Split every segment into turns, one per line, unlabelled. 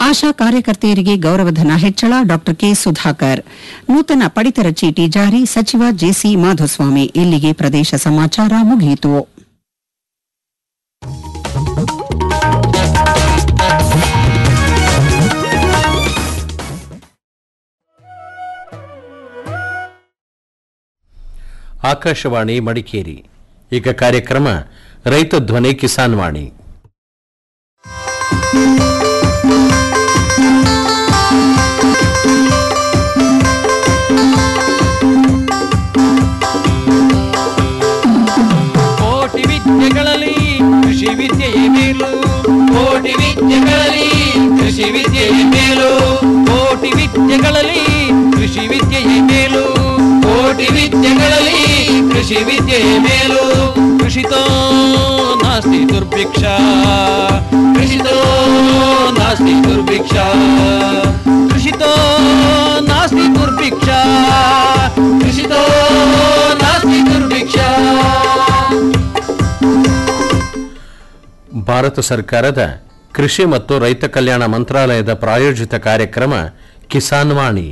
ಆಶಾ ಕಾರ್ಯಕರ್ತೆಯರಿಗೆ ಗೌರವಧನ ಹೆಚ್ಚಳ ಡಾ ಕೆ ಸುಧಾಕರ್ ನೂತನ ಪಡಿತರ ಚೀಟಿ ಜಾರಿ ಸಚಿವ ಜೆಸಿ ಮಾಧುಸ್ವಾಮಿ ಇಲ್ಲಿಗೆ ಪ್ರದೇಶ ಸಮಾಚಾರ ಮುಗಿಯಿತು
ಆಕಾಶವಾಣಿ ಮಡಿಕೇರಿ ಈಗ ಕಾರ್ಯಕ್ರಮ ರೈತ ಧ್ವನಿ ಕಿಸಾನ್ ವಾಣಿ
ಕೋಟಿ ವಿದ್ಯೆಗಳಲ್ಲಿ ಕೃಷಿ ವಿದ್ಯೆಯೇ ಮೇಲು ಕೋಟಿ ವಿದ್ಯೆಗಳಲ್ಲಿ ಕೃಷಿ ವಿದ್ಯೆಯೇ ಮೇಲು ಕೋಟಿ ವಿದ್ಯೆಗಳಲ್ಲಿ ಕೃಷಿ ವಿದ್ಯೆಯೇ ಮೇಲು ಕೋಟಿ ವಿದ್ಯೆಗಳಲ್ಲಿ ಕೃಷಿ ವಿದ್ಯೆಯೇ ಮೇಲು ಕೃಷಿತೋ ನಾಸ್ತಿ ದುರ್ಭಿಕ್ಷ ಕೃಷಿತೋ ನಾಸ್ತಿ ದುರ್ಭಿಕ್ಷ ಕೃಷಿತೋ ನಾಸ್ತಿ ದುರ್ಭಿಕ್ಷ ಕೃಷಿತೋ ನಾಸ್ತಿ ದುರ್ಭಿಕ್ಷ
ಭಾರತ ಸರ್ಕಾರದ ಕೃಷಿ ಮತ್ತು ರೈತ ಕಲ್ಯಾಣ ಮಂತ್ರಾಲಯದ ಪ್ರಾಯೋಜಿತ ಕಾರ್ಯಕ್ರಮ ಕಿಸಾನ್ ವಾಣಿ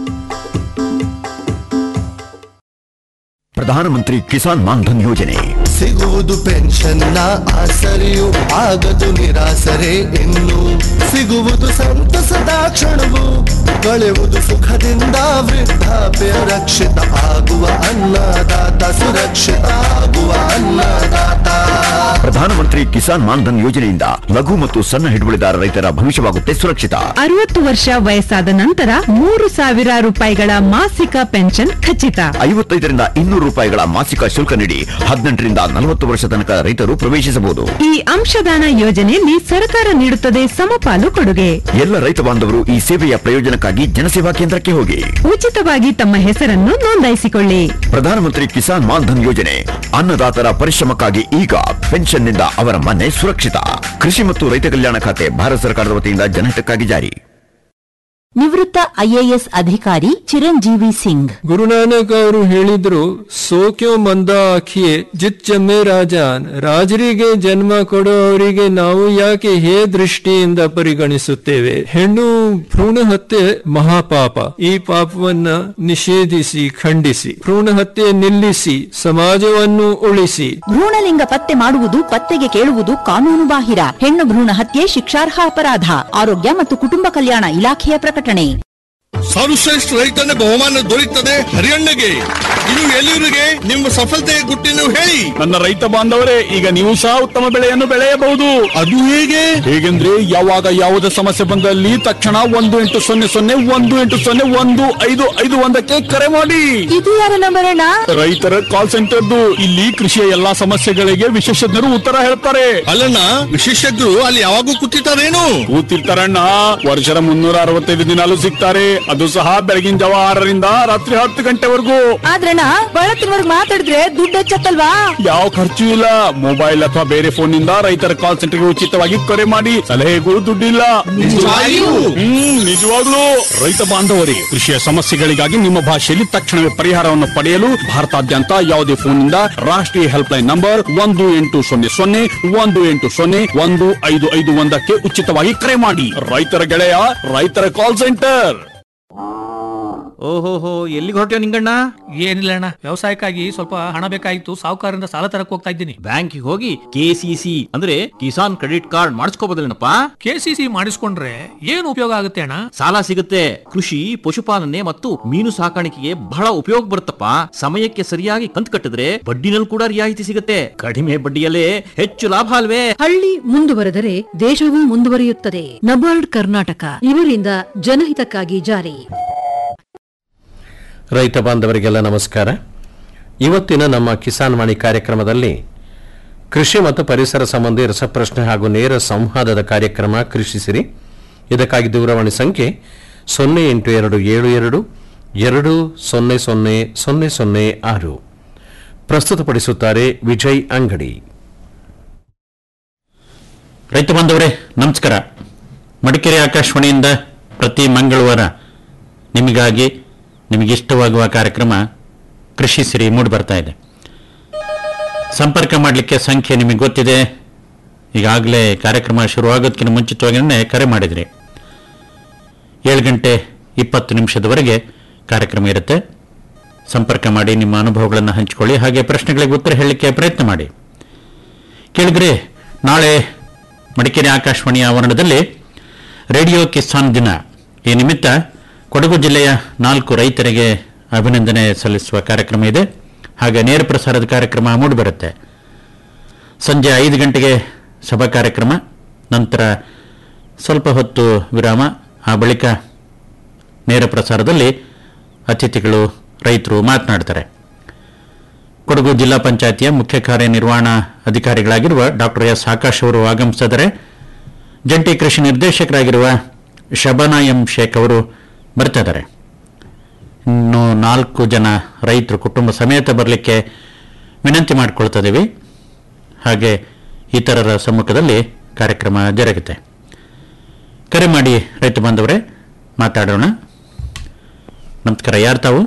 ಪ್ರಧಾನಮಂತ್ರಿ ಕಿಸಾನ್ ಮಾನ್ಧನ್ ಯೋಜನೆ
ಸಿಗುವುದು ಪೆನ್ಷನ್ನ ಆಸರೆಯು ಆಗದು ನಿರಾಸರೆ ಇನ್ನು ಸಿಗುವುದು ಸಂತಸದ ಕ್ಷಣವು ಕಳೆಯುವುದು ಸುಖದಿಂದ ವೃದ್ಧಾಪ್ಯ ರಕ್ಷಿತ ಆಗುವ ಅನ್ನದಾತ ಸುರಕ್ಷಿತ ಆಗುವ ಅನ್ನದಾತ
ಪ್ರಧಾನಮಂತ್ರಿ ಕಿಸಾನ್ ಮಾನ್ಧನ್ ಯೋಜನೆಯಿಂದ ಲಘು ಮತ್ತು ಸಣ್ಣ ಹಿಡುವಳಿದಾರ ರೈತರ ಭವಿಷ್ಯವಾಗುತ್ತೆ ಸುರಕ್ಷಿತ
ಅರವತ್ತು ವರ್ಷ ವಯಸ್ಸಾದ ನಂತರ ಮೂರು ಸಾವಿರ ರೂಪಾಯಿಗಳ ಮಾಸಿಕ ಪೆನ್ಷನ್ ಖಚಿತ
ಐವತ್ತೈದರಿಂದ ಇನ್ನೂರು ರೂಪಾಯಿಗಳ ಮಾಸಿಕ ಶುಲ್ಕ ನೀಡಿ ಹದಿನೆಂಟರಿಂದ ನಲವತ್ತು ವರ್ಷ ತನಕ ರೈತರು ಪ್ರವೇಶಿಸಬಹುದು
ಈ ಅಂಶದಾನ ಯೋಜನೆಯಲ್ಲಿ ಸರ್ಕಾರ ನೀಡುತ್ತದೆ ಸಮಪಾಲು ಕೊಡುಗೆ
ಎಲ್ಲ ರೈತ ಬಾಂಧವರು ಈ ಸೇವೆಯ ಪ್ರಯೋಜನಕ್ಕಾಗಿ ಜನಸೇವಾ ಕೇಂದ್ರಕ್ಕೆ ಹೋಗಿ
ಉಚಿತವಾಗಿ ತಮ್ಮ ಹೆಸರನ್ನು ನೋಂದಾಯಿಸಿಕೊಳ್ಳಿ
ಪ್ರಧಾನಮಂತ್ರಿ ಕಿಸಾನ್ ಮಾನ್ಧನ್ ಯೋಜನೆ ಅನ್ನದಾತರ ಪರಿಶ್ರಮಕ್ಕಾಗಿ ಈಗ ಪೆನ್ಷನ್ನಿಂದ ಅವರ ಮನೆ ಸುರಕ್ಷಿತ ಕೃಷಿ ಮತ್ತು ರೈತ ಕಲ್ಯಾಣ ಖಾತೆ ಭಾರತ ಸರ್ಕಾರದ ವತಿಯಿಂದ ಜನಹಿತಕ್ಕಾಗಿ ಜಾರಿ
ನಿವೃತ್ತ ಐಎಎಸ್ ಅಧಿಕಾರಿ ಚಿರಂಜೀವಿ ಸಿಂಗ್
ಗುರುನಾನಕ್ ಅವರು ಹೇಳಿದ್ರು ಸೋಕ್ಯೋ ಮಂದ ಆಖಿಯೇ ಜಿತ್ ಜಮ್ಮೆ ರಾಜಾನ್ ರಾಜರಿಗೆ ಜನ್ಮ ಕೊಡೋ ಅವರಿಗೆ ನಾವು ಯಾಕೆ ಹೇ ದೃಷ್ಟಿಯಿಂದ ಪರಿಗಣಿಸುತ್ತೇವೆ ಹೆಣ್ಣು ಭ್ರೂಣ ಹತ್ಯೆ ಮಹಾಪಾಪ ಈ ಪಾಪವನ್ನ ನಿಷೇಧಿಸಿ ಖಂಡಿಸಿ ಭ್ರೂಣ ಹತ್ಯೆ ನಿಲ್ಲಿಸಿ ಸಮಾಜವನ್ನು ಉಳಿಸಿ
ಭ್ರೂಣಲಿಂಗ ಪತ್ತೆ ಮಾಡುವುದು ಪತ್ತೆಗೆ ಕೇಳುವುದು ಕಾನೂನು ಬಾಹಿರ ಹೆಣ್ಣು ಭ್ರೂಣ ಹತ್ಯೆ ಶಿಕ್ಷಾರ್ಹ ಅಪರಾಧ ಆರೋಗ್ಯ ಮತ್ತು ಕುಟುಂಬ ಕಲ್ಯಾಣ ಇಲಾಖೆಯ ಪ್ರಕಟಣೆ
ಸರ್ವಶ್ರೇಷ್ಠ ರೈತನ ಬಹುಮಾನ ದೊರೆಯುತ್ತದೆ ಹರಿಯಣ್ಣಗೆ ಇದು ಎಲ್ಲಿವರಿಗೆ ನಿಮ್ಮ ಸಫಲತೆಯ ಗುಟ್ಟಿನ ಹೇಳಿ
ನನ್ನ ರೈತ ಬಾಂಧವರೇ ಈಗ ನೀವು ಸಹ ಉತ್ತಮ ಬೆಳೆಯನ್ನು ಬೆಳೆಯಬಹುದು
ಅದು ಹೇಗೆ
ಹೇಗೆಂದ್ರೆ ಯಾವಾಗ ಯಾವುದೇ ಸಮಸ್ಯೆ ಬಂದಲ್ಲಿ ತಕ್ಷಣ ಒಂದು ಎಂಟು ಸೊನ್ನೆ ಸೊನ್ನೆ ಒಂದು ಎಂಟು ಸೊನ್ನೆ ಒಂದು ಐದು ಐದು ಒಂದಕ್ಕೆ ಕರೆ ಮಾಡಿ
ಇದು ಯಾರ ನಂಬರ್ ಅಣ್ಣ
ರೈತರ ಕಾಲ್ ಸೆಂಟರ್ದು ಇಲ್ಲಿ ಕೃಷಿಯ ಎಲ್ಲಾ ಸಮಸ್ಯೆಗಳಿಗೆ ವಿಶೇಷಜ್ಞರು ಉತ್ತರ ಹೇಳ್ತಾರೆ
ಅಲ್ಲಣ್ಣ ವಿಶೇಷಜ್ಞರು ಅಲ್ಲಿ ಯಾವಾಗೂ ಕೂತಿರ್ತಾರೇನು
ಕೂತಿರ್ತಾರಣ್ಣ ವರ್ಷದ ಮುನ್ನೂರ ಅರವತ್ತೈದು ದಿನಾಲು ಸಿಗ್ತಾರೆ ಅದು ಸಹ ಬೆಳಗಿನ ಜಾವ ಆರರಿಂದ ರಾತ್ರಿ ಹತ್ತು ಗಂಟೆವರೆಗೂ
ಆದ್ರಣ್ಣ ಬಳತ್ತಿನವರ್ಗ್ ಮಾತಾಡಿದ್ರೆ ದುಡ್ಡು ಹೆಚ್ಚತ್ತಲ್ವಾ
ಯಾವ ಖರ್ಚು ಇಲ್ಲ ಮೊಬೈಲ್ ಅಥವಾ ಬೇರೆ ಫೋನ್ ನಿಂದ ರೈತರ ಕಾಲ್ ಸೆಂಟರ್ಗೆ ಉಚಿತವಾಗಿ ಕರೆ ಮಾಡಿ ಸಲಹೆಗಳು ದುಡ್ಡಿಲ್ಲ
ನಿಜವಾಗಿಯೂ?
ಹ್ಮ್ ನಿಜವಾಗ್ಲೂ ರೈತ ಬಾಂಧವರಿಗೆ ಕೃಷಿಯ ಸಮಸ್ಯೆಗಳಿಗಾಗಿ ನಿಮ್ಮ ಭಾಷೆಯಲ್ಲಿ ತಕ್ಷಣವೇ ಪರಿಹಾರವನ್ನು ಪಡೆಯಲು ಭಾರತಾದ್ಯಂತ ಯಾವುದೇ ಫೋನ್ ನಿಂದ ರಾಷ್ಟ್ರೀಯ ಹೆಲ್ಪ್ ಲೈನ್ ನಂಬರ್ ಒಂದು ಎಂಟು ಸೊನ್ನೆ ಸೊನ್ನೆ ಒಂದು ಎಂಟು ಸೊನ್ನೆ ಒಂದು ಐದು ಐದು ಒಂದಕ್ಕೆ ಉಚಿತವಾಗಿ ಕರೆ ಮಾಡಿ ರೈತರ ಗೆಳೆಯ ರೈತರ ಕಾಲ್ ಸೆಂಟರ್
ಓಹೋಹೋ ಎಲ್ಲಿಗೆ ಹೊರಟ್ಯೋ ನಿಂಗಣ್ಣ
ಏನಿಲ್ಲ ಅಣ್ಣ ವ್ಯವಸಾಯಕ್ಕಾಗಿ ಸ್ವಲ್ಪ ಹಣ ಬೇಕಾಗಿತ್ತು ಸಾಹುಕಾರರಿಂದ ಸಾಲ ತರಕ್ ಹೋಗ್ತಾ ಇದ್ದೀನಿ
ಬ್ಯಾಂಕಿಗೆ ಹೋಗಿ ಕೆಸಿಸಿ ಅಂದ್ರೆ ಕಿಸಾನ್ ಕ್ರೆಡಿಟ್ ಕಾರ್ಡ್ ಮಾಡಿಸ್ಕೋಬೋದಲ್ಲೇನಪ್ಪ
ಕೆಸಿಸಿ ಮಾಡಿಸ್ಕೊಂಡ್ರೆ ಏನು ಉಪಯೋಗ ಆಗುತ್ತೆ ಅಣ್ಣ
ಸಾಲ ಸಿಗುತ್ತೆ ಕೃಷಿ ಪಶುಪಾಲನೆ ಮತ್ತು ಮೀನು ಸಾಕಾಣಿಕೆಗೆ ಬಹಳ ಉಪಯೋಗ ಬರುತ್ತಪ್ಪ ಸಮಯಕ್ಕೆ ಸರಿಯಾಗಿ ಕಂತು ಕಟ್ಟಿದ್ರೆ ಬಡ್ಡಿನಲ್ಲಿ ಕೂಡ ರಿಯಾಯಿತಿ ಸಿಗುತ್ತೆ ಕಡಿಮೆ ಬಡ್ಡಿಯಲ್ಲೇ ಹೆಚ್ಚು ಲಾಭ ಅಲ್ವೇ
ಹಳ್ಳಿ ಮುಂದುವರೆದರೆ ದೇಶವೂ ಮುಂದುವರಿಯುತ್ತದೆ ನಬಾರ್ಡ್ ಕರ್ನಾಟಕ ಇವರಿಂದ ಜನಹಿತಕ್ಕಾಗಿ ಜಾರಿ
ರೈತ ಬಾಂಧವರಿಗೆಲ್ಲ ನಮಸ್ಕಾರ ಇವತ್ತಿನ ನಮ್ಮ ಕಿಸಾನ್ ವಾಣಿ ಕಾರ್ಯಕ್ರಮದಲ್ಲಿ ಕೃಷಿ ಮತ್ತು ಪರಿಸರ ಸಂಬಂಧಿ ರಸಪ್ರಶ್ನೆ ಹಾಗೂ ನೇರ ಸಂವಾದದ ಕಾರ್ಯಕ್ರಮ ಕೃಷಿಸಿರಿ ಇದಕ್ಕಾಗಿ ದೂರವಾಣಿ ಸಂಖ್ಯೆ ಸೊನ್ನೆ ಎಂಟು ಎರಡು ಏಳು ಎರಡು ಎರಡು ಸೊನ್ನೆ ಸೊನ್ನೆ ಸೊನ್ನೆ ಸೊನ್ನೆ ಆರು ಪ್ರಸ್ತುತಪಡಿಸುತ್ತಾರೆ ವಿಜಯ್ ಅಂಗಡಿ
ರೈತ ಬಾಂಧವರೇ ನಮಸ್ಕಾರ ಮಡಿಕೇರಿ ಆಕಾಶವಾಣಿಯಿಂದ ಪ್ರತಿ ಮಂಗಳವಾರ ನಿಮಗಾಗಿ ನಿಮಗಿಷ್ಟವಾಗುವ ಕಾರ್ಯಕ್ರಮ ಕೃಷಿ ಸಿರಿ ಮೂಡಿ ಬರ್ತಾ ಇದೆ ಸಂಪರ್ಕ ಮಾಡಲಿಕ್ಕೆ ಸಂಖ್ಯೆ ನಿಮಗೆ ಗೊತ್ತಿದೆ ಈಗಾಗಲೇ ಕಾರ್ಯಕ್ರಮ ಶುರುವಾಗೋದಕ್ಕಿಂತ ಮುಂಚಿತವಾಗಿಯೇ ಕರೆ ಮಾಡಿದ್ರಿ ಏಳು ಗಂಟೆ ಇಪ್ಪತ್ತು ನಿಮಿಷದವರೆಗೆ ಕಾರ್ಯಕ್ರಮ ಇರುತ್ತೆ ಸಂಪರ್ಕ ಮಾಡಿ ನಿಮ್ಮ ಅನುಭವಗಳನ್ನು ಹಂಚಿಕೊಳ್ಳಿ ಹಾಗೆ ಪ್ರಶ್ನೆಗಳಿಗೆ ಉತ್ತರ ಹೇಳಲಿಕ್ಕೆ ಪ್ರಯತ್ನ ಮಾಡಿ ಕೇಳಿದ್ರೆ ನಾಳೆ ಮಡಿಕೇರಿ ಆಕಾಶವಾಣಿಯ ಆವರಣದಲ್ಲಿ ರೇಡಿಯೋ ಕಿಸಾನ್ ದಿನ ಈ ನಿಮಿತ್ತ ಕೊಡಗು ಜಿಲ್ಲೆಯ ನಾಲ್ಕು ರೈತರಿಗೆ ಅಭಿನಂದನೆ ಸಲ್ಲಿಸುವ ಕಾರ್ಯಕ್ರಮ ಇದೆ ಹಾಗೆ ನೇರ ಪ್ರಸಾರದ ಕಾರ್ಯಕ್ರಮ ಮೂಡಿಬರುತ್ತೆ ಸಂಜೆ ಐದು ಗಂಟೆಗೆ ಸಭಾ ಕಾರ್ಯಕ್ರಮ ನಂತರ ಸ್ವಲ್ಪ ಹೊತ್ತು ವಿರಾಮ ಆ ಬಳಿಕ ನೇರ ಪ್ರಸಾರದಲ್ಲಿ ಅತಿಥಿಗಳು ರೈತರು ಮಾತನಾಡ್ತಾರೆ ಕೊಡಗು ಜಿಲ್ಲಾ ಪಂಚಾಯತಿಯ ಮುಖ್ಯ ಕಾರ್ಯನಿರ್ವಹಣಾ ಅಧಿಕಾರಿಗಳಾಗಿರುವ ಡಾಕ್ಟರ್ ಎಸ್ ಆಕಾಶ್ ಅವರು ಆಗಮಿಸಿದರೆ ಜಂಟಿ ಕೃಷಿ ನಿರ್ದೇಶಕರಾಗಿರುವ ಶಬಾನಾ ಎಂ ಶೇಖ್ ಅವರು ಬರ್ತಿದ್ದಾರೆ ಇನ್ನು ನಾಲ್ಕು ಜನ ರೈತರು ಕುಟುಂಬ ಸಮೇತ ಬರಲಿಕ್ಕೆ ವಿನಂತಿ ಮಾಡಿಕೊಳ್ತಿದ್ದೀವಿ ಹಾಗೆ ಇತರರ ಸಮ್ಮುಖದಲ್ಲಿ ಕಾರ್ಯಕ್ರಮ ಜರುಗುತ್ತೆ ಕರೆ ಮಾಡಿ ರೈತ ಬಾಂಧವರೇ ಮಾತಾಡೋಣ ನಮಸ್ಕಾರ ಯಾರು ತಾವು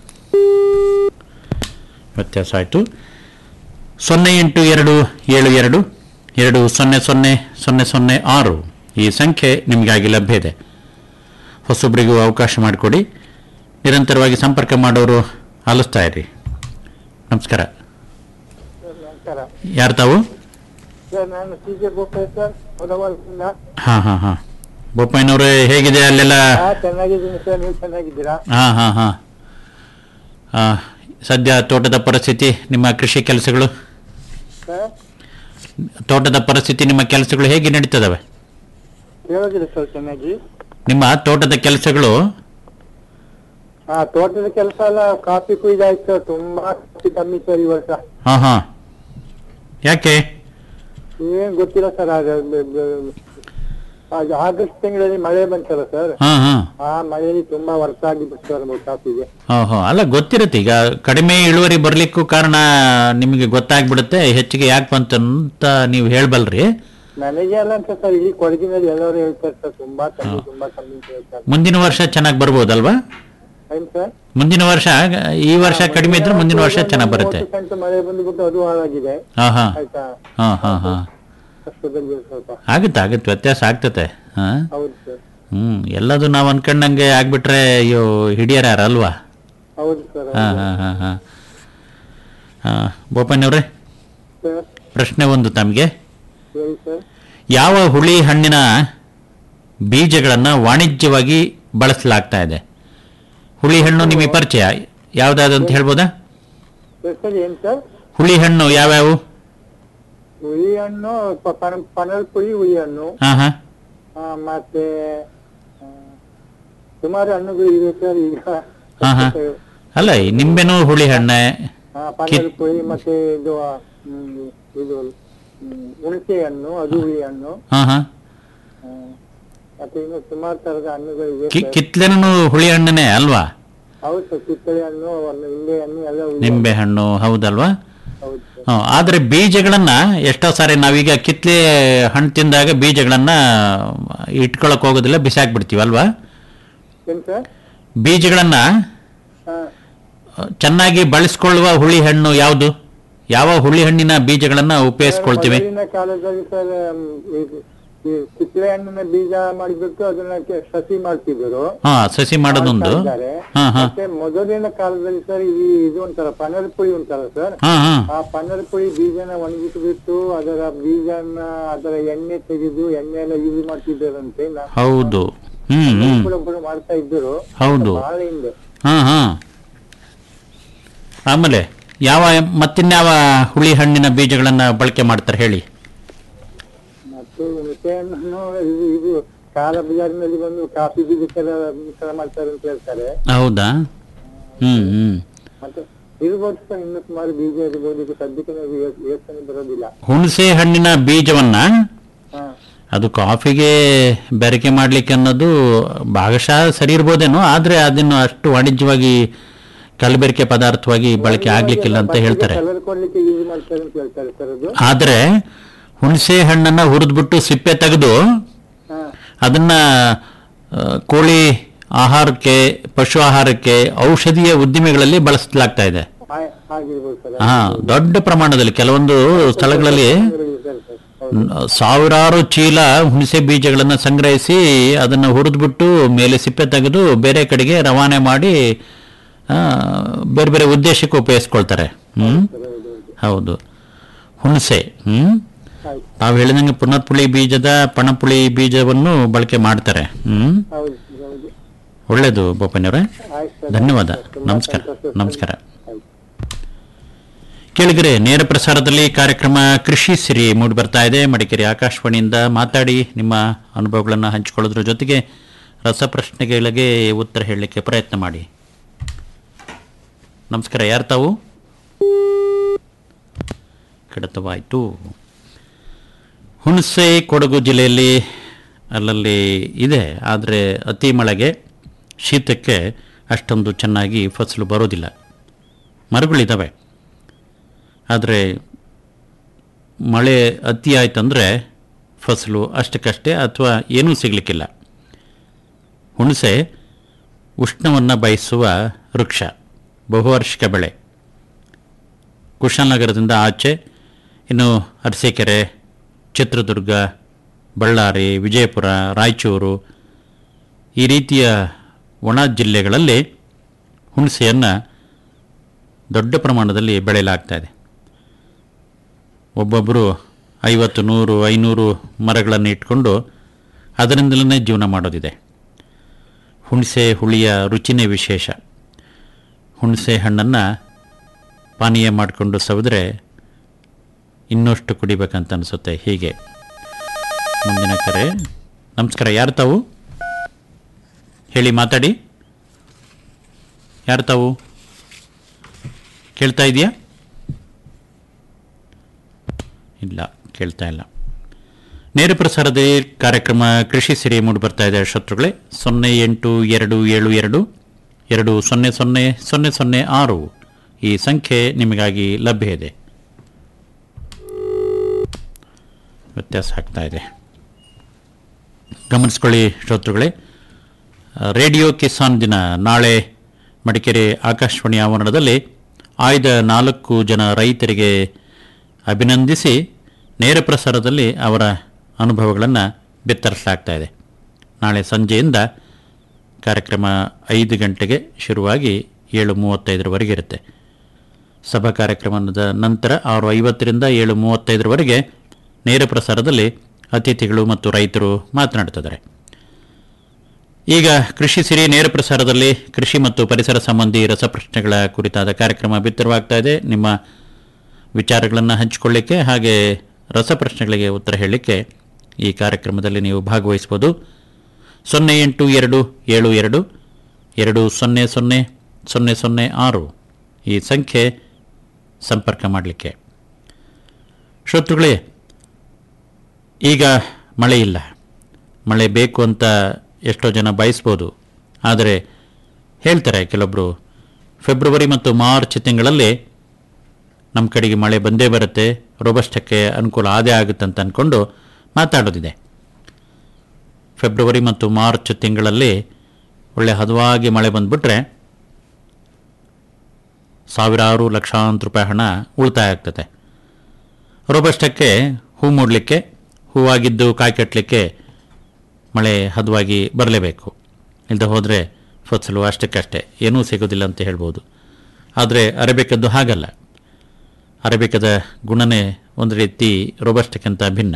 ವ್ಯತ್ಯಾಸ ಆಯಿತು ಸೊನ್ನೆ ಎಂಟು ಎರಡು ಏಳು ಎರಡು ಎರಡು ಸೊನ್ನೆ ಸೊನ್ನೆ ಸೊನ್ನೆ ಸೊನ್ನೆ ಆರು ಈ ಸಂಖ್ಯೆ ನಿಮಗಾಗಿ ಲಭ್ಯ ಇದೆ ಹೊಸೊಬ್ಬರಿಗೂ ಅವಕಾಶ ಮಾಡಿಕೊಡಿ ನಿರಂತರವಾಗಿ ಸಂಪರ್ಕ ಮಾಡೋರು ಆಲಿಸ್ತಾ ಇರಿ ನಮಸ್ಕಾರ
ನಮಸ್ಕಾರ
ಯಾರು ತಾವು
ಸರ್ ನಾನು ಸಿ ಜೆ ಗೋಪಾಲ್ ಸರ್ ಹೊರವಲದಿಂದ
ಹಾಂ ಹಾಂ ಹಾಂ ಬೋಪಯ್ಯನವ್ರೆ ಹೇಗಿದೆ ಅಲ್ಲೆಲ್ಲ
ಹಾ ಚೆನ್ನಾಗಿದ್ದೀನಿ ಸರ್ ನೀವು ಚೆನ್ನಾಗಿದ್ದೀರಾ
ಹಾಂ ಹಾಂ ಹಾಂ ಸದ್ಯ ತೋಟದ ಪರಿಸ್ಥಿತಿ ನಿಮ್ಮ ಕೃಷಿ ಕೆಲಸಗಳು
ಸರ್
ತೋಟದ ಪರಿಸ್ಥಿತಿ ನಿಮ್ಮ ಕೆಲಸಗಳು ಹೇಗೆ ನಡೀತದವೆ
ಕೇಳೋದಿಲ್ಲ ಸರ್ ಚೆನ್ನಾಗಿ
ನಿಮ್ಮ ತೋಟದ ಕೆಲಸಗಳು
ಹಾ ತೋಟದ ಕೆಲಸ ಎಲ್ಲ ಕಾಫಿ ಕುಯ್ದಾಯ್ತು ಸರ್ ತುಂಬಾ ಕಾಫಿ ಕಮ್ಮಿ ಸರ್ ಈ ವರ್ಷ
ಹಾಂ ಹಾಂ ಯಾಕೆ
ಏನ್ ಗೊತ್ತಿಲ್ಲ ಸರ್ ಅದು ಬ- ಬ- ಅದು ಆಗಸ್ಟ್ ತಿಂಗಳಲ್ಲಿ ಮಳೆ ಬಂತಲ್ಲ ಸರ್
ಹಾಂ ಹಾಂ
ಆ ಮಳೆಯಲ್ಲಿ ತುಂಬಾ ವರ್ಷ ಆಗಿಬಿಟ್ಟು ಸರ್ ಕಾಫಿಗೆ
ಹಾಂ ಹಾಂ ಅಲ್ಲ ಗೊತ್ತಿರುತ್ತೆ ಈಗ ಕಡಿಮೆ ಇಳುವರಿ ಬರಲಿಕ್ಕೂ ಕಾರಣ ನಿಮಗೆ ಗೊತ್ತಾಗ್ಬಿಡುತ್ತೆ ಹೆಚ್ಚಿಗೆ ಯಾಕೆ ಬಂತು ಅಂತ ನೀವು ಹೇಳ್ಬಲ್ರಿ
ನನಗೆ ಅಲ್ಲ ಅಂತ ಸರ್ ಇಲ್ಲಿ ಕೊಡಗಿನಲ್ಲಿ ಎಲ್ಲರೂ ಹೇಳ್ತಾರೆ ಸರ್ ತುಂಬಾ ಕಮ್ಮಿ ತುಂಬಾ ಕಮ್ಮಿ ಅಂತ ಹೇಳ್ತಾರೆ
ಮುಂದಿನ ವರ್ಷ ಚೆನ್ನಾಗಿ ಬರ್ಬೋದಲ್ವಾ
ಏನ್ ಸರ್
ಮುಂದಿನ ವರ್ಷ ಈ ವರ್ಷ ಕಡಿಮೆ ಇದ್ರೆ ಮುಂದಿನ ವರ್ಷ ಚೆನ್ನಾಗಿ ಬರುತ್ತೆ
ಮೂವತ್ತು ಸೆಂಟ್ ಮಳೆ ಬಂದ್ಬಿಟ್ಟು ಅದು ಹಾಳಾಗಿದೆ
ಹಾಂ ಹಾಂ
ಆಯ್ತಾ
ಹಾಂ ಹಾಂ ಹಾಂ
ಕಷ್ಟದಲ್ಲಿ ಸ್ವಲ್ಪ
ಆಗುತ್ತೆ ಆಗುತ್ತೆ ವ್ಯತ್ಯಾಸ ಆಗ್ತತೆ ಹಾಂ
ಹೌದು ಸರ್
ಹ್ಮ್ ಎಲ್ಲದು ನಾವು ಅನ್ಕೊಂಡಂಗೆ ಆಗ್ಬಿಟ್ರೆ ಅಯ್ಯೋ ಹಿಡಿಯರ ಅಲ್ವಾ
ಹೌದು ಸರ್
ಹಾಂ ಹಾಂ ಹಾಂ ಹಾಂ ಹಾಂ ಬೋಪಣ್ಣವ್ರೆ
ಸರ್
ಪ್ರಶ್ನೆ ಒಂದು ತಮಗೆ
ಹೇಳಿ ಸರ್
ಯಾವ ಹುಳಿ ಹಣ್ಣಿನ ಬೀಜಗಳನ್ನು ವಾಣಿಜ್ಯವಾಗಿ ಬಳಸಲಾಗ್ತಾ ಇದೆ ಹುಳಿ ಹಣ್ಣು ನಿಮಗೆ ಪರಿಚಯ ಯಾವ್ದಾದ್ರು ಅಂತ ಹೇಳ್ಬೋದಾ
ಸರ್ ಸರ್ ಏನ್ ಸರ್
ಹುಳಿ ಹಣ್ಣು ಯಾವ್ಯಾವು
ಹುಳಿ ಹಣ್ಣು ಪ- ಪನ- ಪನಲ್ ಪುಳಿ ಹುಳಿ ಹಣ್ಣು
ಹಾಂ ಹಾಂ
ಆ, ಮತ್ತೆ ಆ, ಸುಮಾರು ಹಣ್ಣುಗಳು ಇವೆ ಸರ್ ಈಗ
ಹಾಂ ಹಾಂ ಅಲ್ಲ ಈ ನಿಂಬೆನೂ ಹುಳಿ ಹಣ್ಣೆ
ಆ, ಪನಲ್ ಪುಳಿ ಮತ್ತೆ ಇದು ಆ, ಹ್ಮ್, ಇದು ಹ್ಮ್, ಹುಣಸೆ ಹಣ್ಣು ಅದು ಹುಳಿ ಹಣ್ಣು
ಹಾಂ ಹಾಂ
ಆ, ಮತ್ತೆ ಇನ್ನು ಸುಮಾರು ತರದ ಹಣ್ಣುಗಳು ಇವೆ
ಕಿ
ಸರ್.
ಕಿತ್ಲೆನೂ ಹುಳಿ ಹಣ್ಣನೇ ಅಲ್ವಾ
ಹೌದು ಸರ್ ಕಿತ್ತಳೆ ಹಣ್ಣು ಒಂದು ನಿಂಬೆ ಹಣ್ಣು ಎಲ್ಲ ಹುಳಿ
ನಿಂಬೆ ಹಣ್ಣು ಹೌದಲ್ವಾ
ಹೌದು ಸರ್
ಹ್ಮ್, ಆದ್ರೆ ಬೀಜಗಳನ್ನ ಎಷ್ಟೋ ಸಾರಿ ನಾವೀಗ ಕಿತ್ಲೆ ಹಣ್ಣು ತಿಂದಾಗ ಬೀಜಗಳನ್ನ ಇಟ್ಕೊಳಕ್ ಹೋಗೋದಿಲ್ಲ ಬಿಸಾಕ್ಬಿಡ್ತೀವಿ ಅಲ್ವಾ
ಏನ್ ಸರ್
ಬೀಜಗಳನ್ನ
ಹಾ
ಚೆನ್ನಾಗಿ ಬಳಸ್ಕೊಳ್ಳುವ ಹುಳಿ ಹಣ್ಣು ಯಾವುದು ಯಾವ ಹುಳಿ ಹಣ್ಣಿನ ಬೀಜಗಳನ್ನ ಉಪಯೋಗಿಸ್ಕೊಳ್ತೀವಿ
ಮೊದಲಿನ ಕಾಲದಲ್ಲಿ ಸರ್ ಮ್, ಇದು- ಈ ಕಿತ್ತಳೆ ಹಣ್ಣಿನ ಬೀಜ ಮಾಡಿಬಿಟ್ಟು ಅದನ್ನ ಕೆ- ಸಸಿ ಮಾಡ್ತಿದ್ರು
ಹಾ ಸಸಿ ಮಾಡೋದೊಂದು
ಮಾಡ್ತಾ ಇದ್ದಾರೆ.
ಹಾ ಹಾ
ಮತ್ತೆ ಮೊದಲಿನ ಕಾಲದಲ್ಲಿ ಸರ್ ಈ ಇದು ಒಂಥರ ಪನರ್ ಪುಳಿ ಉಂಟಲ್ಲ ಸರ್
ಹಾ ಹಾ
ಆ ಪನರ್ ಪುಳಿ ಬೀಜನ ಒಣಗಿಸ್ಬಿಟ್ಟು ಅದರ ಬೀಜನ ಅದರ ಎಣ್ಣೆ ತೆಗೆದು ಎಣ್ಣೆ ಎಲ್ಲ ಯೂಸ್ ಮಾಡ್ತಿದ್ದಾರಂತೆ ನಾ-
ಹೌದು ಹ್ಮ್ ಹ್ಮ್
ಒಬ್ಬರು ಮಾಡ್ತಾ ಇದ್ರು
ಹೌದು
ಬಹಳ ಹಿಂದೆ
ಹಾ ಹಾ ಆಮೇಲೆ ಯಾವ ಮತ್ತಿನ್ಯಾವ ಹುಳಿ ಹಣ್ಣಿನ ಬೀಜಗಳನ್ನ ಬಳಕೆ ಮಾಡ್ತಾರೆ ಹೇಳಿ
ಮತ್ತೆ ಹುಣಸೆ ಹಣ್ಣನ್ನು ಇದು ಇದು ಕಾಲ ಬಜಾರಿನಲ್ಲಿ ಬಂದು ಕಾಫಿ ಬೀಜ ತರ ತರ ಮಾಡ್ತಾರೆ ಅಂತ ಹೇಳ್ತಾರೆ
ಹೌದಾ ಹ್ಮ್ ಹ್ಮ್
ಮತ್ತೆ ಇರ್ಬೋದು ಸರ್ ಇನ್ನು ಸುಮಾರು ಬೀಜ ಇರ್ಬೋದು ಇದು ಸದ್ಯಕ್ಕೆ ನಾವು ಯೋ- ಯೋಚನೆ ಬರೋದಿಲ್ಲ
ಹುಣಸೆ ಹಣ್ಣಿನ ಬೀಜವನ್ನ
ಹಾ
ಅದು ಕಾಫಿಗೆ ಬೆರಕೆ ಮಾಡ್ಲಿಕ್ಕೆ ಅನ್ನೋದು ಭಾಗಶಃ ಸರಿ ಇರ್ಬೋದೇನೋ ಆದ್ರೆ ಅದನ್ನು ಅಷ್ಟು ವಾಣಿಜ್ಯವಾಗಿ ಕಲಬೆರಕೆ ಪದಾರ್ಥವಾಗಿ ಬಳಕೆ ಆಗ್ಲಿಕ್ಕಿಲ್ಲ ಅಂತ ಹೇಳ್ತಾರೆ
ಕಲರ್ ಕೊಡ್ಲಿಕ್ಕೆ ಯೂಸ್ ಮಾಡ್ತಾರೆ ಅಂತ ಹೇಳ್ತಾರೆ ಸರ್ ಅದು
ಆದ್ರೆ ಹುಣಸೆ ಹಣ್ಣನ್ನ ಹುರಿದ್ಬಿಟ್ಟು ಸಿಪ್ಪೆ ತೆಗೆದು
ಹಾ
ಅದನ್ನ ಆ, ಕೋಳಿ ಆಹಾರಕ್ಕೆ ಪಶು ಆಹಾರಕ್ಕೆ ಔಷಧೀಯ ಉದ್ದಿಮೆಗಳಲ್ಲಿ ಬಳಸಲಾಗ್ತಾ ಇದೆ
ಹಾ- ಹಾಗಿರ್ಬೋದು ಸರ್
ಹಾ ದೊಡ್ಡ ಪ್ರಮಾಣದಲ್ಲಿ ಕೆಲವೊಂದು ಸ್ಥಳಗಳಲ್ಲಿ
ಸರ್, ಸರ್.
ನ- ಸಾವಿರಾರು ಚೀಲ ಹುಣಸೆ ಬೀಜಗಳನ್ನು ಸಂಗ್ರಹಿಸಿ ಅದನ್ನು ಹುರಿದ್ಬಿಟ್ಟು ಮೇಲೆ ಸಿಪ್ಪೆ ತೆಗೆದು ಬೇರೆ ಕಡೆಗೆ ರವಾನೆ ಮಾಡಿ ಆ, ಬೇರೆ ಬೇರೆ ಉದ್ದೇಶಕ್ಕೆ ಉಪಯೋಗಿಸ್ಕೊಳ್ತಾರೆ ಹ್ಮ್ ಹೌದು ಹುಣಸೆ ಹ್ಮ್ ತಾವು ಹೇಳಿದಂಗೆ ಪುನರ್ಪುಳಿ ಬೀಜದ ಪಣಪುಳಿ ಬೀಜವನ್ನು ಬಳಕೆ ಮಾಡ್ತಾರೆ ಹ್ಮ್
ಹೌದು ಹೌದು
ಒಳ್ಳೇದು ಬೋಪಣ್ಣವ್ರೆ
ಆಯ್ತು ಸರ್.
ಧನ್ಯವಾದ
ತುಂಬಾ
ನಮಸ್ಕಾರ
ಸಂತೋಷ.
ನಮಸ್ಕಾರ ಕೇಳಿದರೆ ನೇರ ಪ್ರಸಾರದಲ್ಲಿ ಕಾರ್ಯಕ್ರಮ ಕೃಷಿ ಸಿರಿ ಮೂಡಿ ಬರ್ತಾ ಇದೆ ಮಡಿಕೇರಿ ಆಕಾಶವಾಣಿಯಿಂದ ಮಾತಾಡಿ ನಿಮ್ಮ ಅನುಭವಗಳನ್ನು ಹಂಚಿಕೊಳ್ಳೋದ್ರ ಜೊತೆಗೆ ರಸಪ್ರಶ್ನೆಗಳಿಗೆ ಉತ್ತರ ಹೇಳಲಿಕ್ಕೆ ಪ್ರಯತ್ನ ಮಾಡಿ ನಮಸ್ಕಾರ ಯಾರು ತಾವು ಕಡತವಾಯಿತು ಹುಣಸೆ ಕೊಡಗು ಜಿಲ್ಲೆಯಲ್ಲಿ ಅಲ್ಲಲ್ಲಿ ಇದೆ ಆದರೆ ಅತಿ ಮಳೆಗೆ ಶೀತಕ್ಕೆ ಅಷ್ಟೊಂದು ಚೆನ್ನಾಗಿ ಫಸಲು ಬರೋದಿಲ್ಲ ಮರಗಳಿದ್ದಾವೆ ಆದರೆ ಮಳೆ ಅತಿ ಆಯ್ತಂದರೆ ಫಸಲು ಅಷ್ಟಕ್ಕಷ್ಟೇ ಅಥವಾ ಏನೂ ಸಿಗಲಿಕ್ಕಿಲ್ಲ ಹುಣಸೆ ಉಷ್ಣವನ್ನು ಬಯಸುವ ವೃಕ್ಷ ಬಹುವಾರ್ಷಿಕ ಬೆಳೆ ಕುಶಾಲನಗರದಿಂದ ಆಚೆ ಇನ್ನು ಅರಸೀಕೆರೆ ಚಿತ್ರದುರ್ಗ ಬಳ್ಳಾರಿ ವಿಜಯಪುರ ರಾಯಚೂರು ಈ ರೀತಿಯ ಒಣ ಜಿಲ್ಲೆಗಳಲ್ಲಿ ಹುಣಸೆಯನ್ನು ದೊಡ್ಡ ಪ್ರಮಾಣದಲ್ಲಿ ಬೆಳೆಯಲಾಗ್ತಾ ಇದೆ ಒಬ್ಬೊಬ್ಬರು ಐವತ್ತು ನೂರು ಐನೂರು ಮರಗಳನ್ನು ಇಟ್ಕೊಂಡು ಅದರಿಂದಲೇ ಜೀವನ ಮಾಡೋದಿದೆ ಹುಣಸೆ ಹುಳಿಯ ರುಚಿನೇ ವಿಶೇಷ ಹುಣಸೆ ಹಣ್ಣನ್ನು ಪಾನೀಯ ಮಾಡಿಕೊಂಡು ಸವಿದ್ರೆ ಇನ್ನಷ್ಟು ಕುಡಿಬೇಕಂತ ಅನಿಸುತ್ತೆ ಹೀಗೆ ಮುಂದಿನ ಕರೆ ನಮಸ್ಕಾರ ಯಾರು ತಾವು ಹೇಳಿ ಮಾತಾಡಿ ಯಾರು ತಾವು ಕೇಳ್ತಾ ಇದೆಯಾ ಇಲ್ಲ ಕೇಳ್ತಾ ಇಲ್ಲ ನೇರ ಪ್ರಸಾರದ ಕಾರ್ಯಕ್ರಮ ಕೃಷಿ ಸಿರಿ ಮೂಡಿ ಬರ್ತಾ ಇದೆ ಶತ್ರುಗಳೇ ಸೊನ್ನೆ ಎಂಟು ಎರಡು ಏಳು ಎರಡು ಎರಡು ಸೊನ್ನೆ ಸೊನ್ನೆ ಸೊನ್ನೆ ಸೊನ್ನೆ ಆರು ಈ ಸಂಖ್ಯೆ ನಿಮಗಾಗಿ ಲಭ್ಯ ಇದೆ ವ್ಯತ್ಯಾಸ ಆಗ್ತಾ ಇದೆ ಗಮನಿಸ್ಕೊಳ್ಳಿ ಶ್ರೋತೃಗಳೇ ರೇಡಿಯೋ ಕಿಸಾನ್ ದಿನ ನಾಳೆ ಮಡಿಕೇರಿ ಆಕಾಶವಾಣಿ ಆವರಣದಲ್ಲಿ ಆಯ್ದ ನಾಲ್ಕು ಜನ ರೈತರಿಗೆ ಅಭಿನಂದಿಸಿ ನೇರ ಪ್ರಸಾರದಲ್ಲಿ ಅವರ ಅನುಭವಗಳನ್ನು ಬಿತ್ತರಿಸಲಾಗ್ತಾ ಇದೆ ನಾಳೆ ಸಂಜೆಯಿಂದ ಕಾರ್ಯಕ್ರಮ ಐದು ಗಂಟೆಗೆ ಶುರುವಾಗಿ ಏಳು ಮೂವತ್ತೈದರವರೆಗೆ ಇರುತ್ತೆ ಸಭಾ ಕಾರ್ಯಕ್ರಮದ ನಂತರ ಆರು ಐವತ್ತರಿಂದ ಏಳು ಮೂವತ್ತೈದರವರೆಗೆ ನೇರ ಪ್ರಸಾರದಲ್ಲಿ ಅತಿಥಿಗಳು ಮತ್ತು ರೈತರು ಮಾತನಾಡ್ತಿದ್ದಾರೆ ಈಗ ಕೃಷಿ ಸಿರಿ ನೇರ ಪ್ರಸಾರದಲ್ಲಿ ಕೃಷಿ ಮತ್ತು ಪರಿಸರ ಸಂಬಂಧಿ ರಸಪ್ರಶ್ನೆಗಳ ಕುರಿತಾದ ಕಾರ್ಯಕ್ರಮ ಬಿತ್ತರವಾಗ್ತಾ ಇದೆ ನಿಮ್ಮ ವಿಚಾರಗಳನ್ನು ಹಂಚಿಕೊಳ್ಳಿಕ್ಕೆ ಹಾಗೆ ರಸಪ್ರಶ್ನೆಗಳಿಗೆ ಉತ್ತರ ಹೇಳಲಿಕ್ಕೆ ಈ ಕಾರ್ಯಕ್ರಮದಲ್ಲಿ ನೀವು ಭಾಗವಹಿಸ್ಬೋದು ಸೊನ್ನೆ ಎಂಟು ಎರಡು ಏಳು ಎರಡು ಎರಡು ಸೊನ್ನೆ ಸೊನ್ನೆ ಸೊನ್ನೆ ಸೊನ್ನೆ ಆರು ಈ ಸಂಖ್ಯೆ ಸಂಪರ್ಕ ಮಾಡಲಿಕ್ಕೆ ಶ್ರೋತೃಗಳೇ ಈಗ ಮಳೆ ಇಲ್ಲ ಮಳೆ ಬೇಕು ಅಂತ ಎಷ್ಟೋ ಜನ ಬಯಸ್ಬೋದು ಆದರೆ ಹೇಳ್ತಾರೆ ಕೆಲವೊಬ್ಬರು ಫೆಬ್ರವರಿ ಮತ್ತು ಮಾರ್ಚ್ ತಿಂಗಳಲ್ಲಿ ನಮ್ಮ ಕಡೆಗೆ ಮಳೆ ಬಂದೇ ಬರುತ್ತೆ ರೋಬಸ್ಟಕ್ಕೆ ಅನುಕೂಲ ಆದೇ ಆಗುತ್ತೆ ಅಂತ ಅಂದ್ಕೊಂಡು ಮಾತಾಡೋದಿದೆ ಫೆಬ್ರವರಿ ಮತ್ತು ಮಾರ್ಚ್ ತಿಂಗಳಲ್ಲಿ ಒಳ್ಳೆ ಹದವಾಗಿ ಮಳೆ ಬಂದುಬಿಟ್ರೆ ಸಾವಿರಾರು ಲಕ್ಷಾಂತರ ರೂಪಾಯಿ ಹಣ ಉಳಿತಾಯ ಆಗ್ತದೆ ರೋಬಸ್ಟಕ್ಕೆ ಹೂ ಮೂಡಲಿಕ್ಕೆ ಹೂವಾಗಿದ್ದು ಕಾಯಿ ಕಟ್ಟಲಿಕ್ಕೆ ಮಳೆ ಹದವಾಗಿ ಬರಲೇಬೇಕು ಇಲ್ಲದೆ ಹೋದರೆ ಫಸಲು ಅಷ್ಟಕ್ಕಷ್ಟೇ ಏನೂ ಸಿಗೋದಿಲ್ಲ ಅಂತ ಹೇಳ್ಬೋದು ಆದರೆ ಅರೇಬಿಕದ್ದು ಹಾಗಲ್ಲ ಅರೇಬಿಕದ ಗುಣನೇ ಒಂದು ರೀತಿ ರೋಬಸ್ಟಕ್ಕಿಂತ ಭಿನ್ನ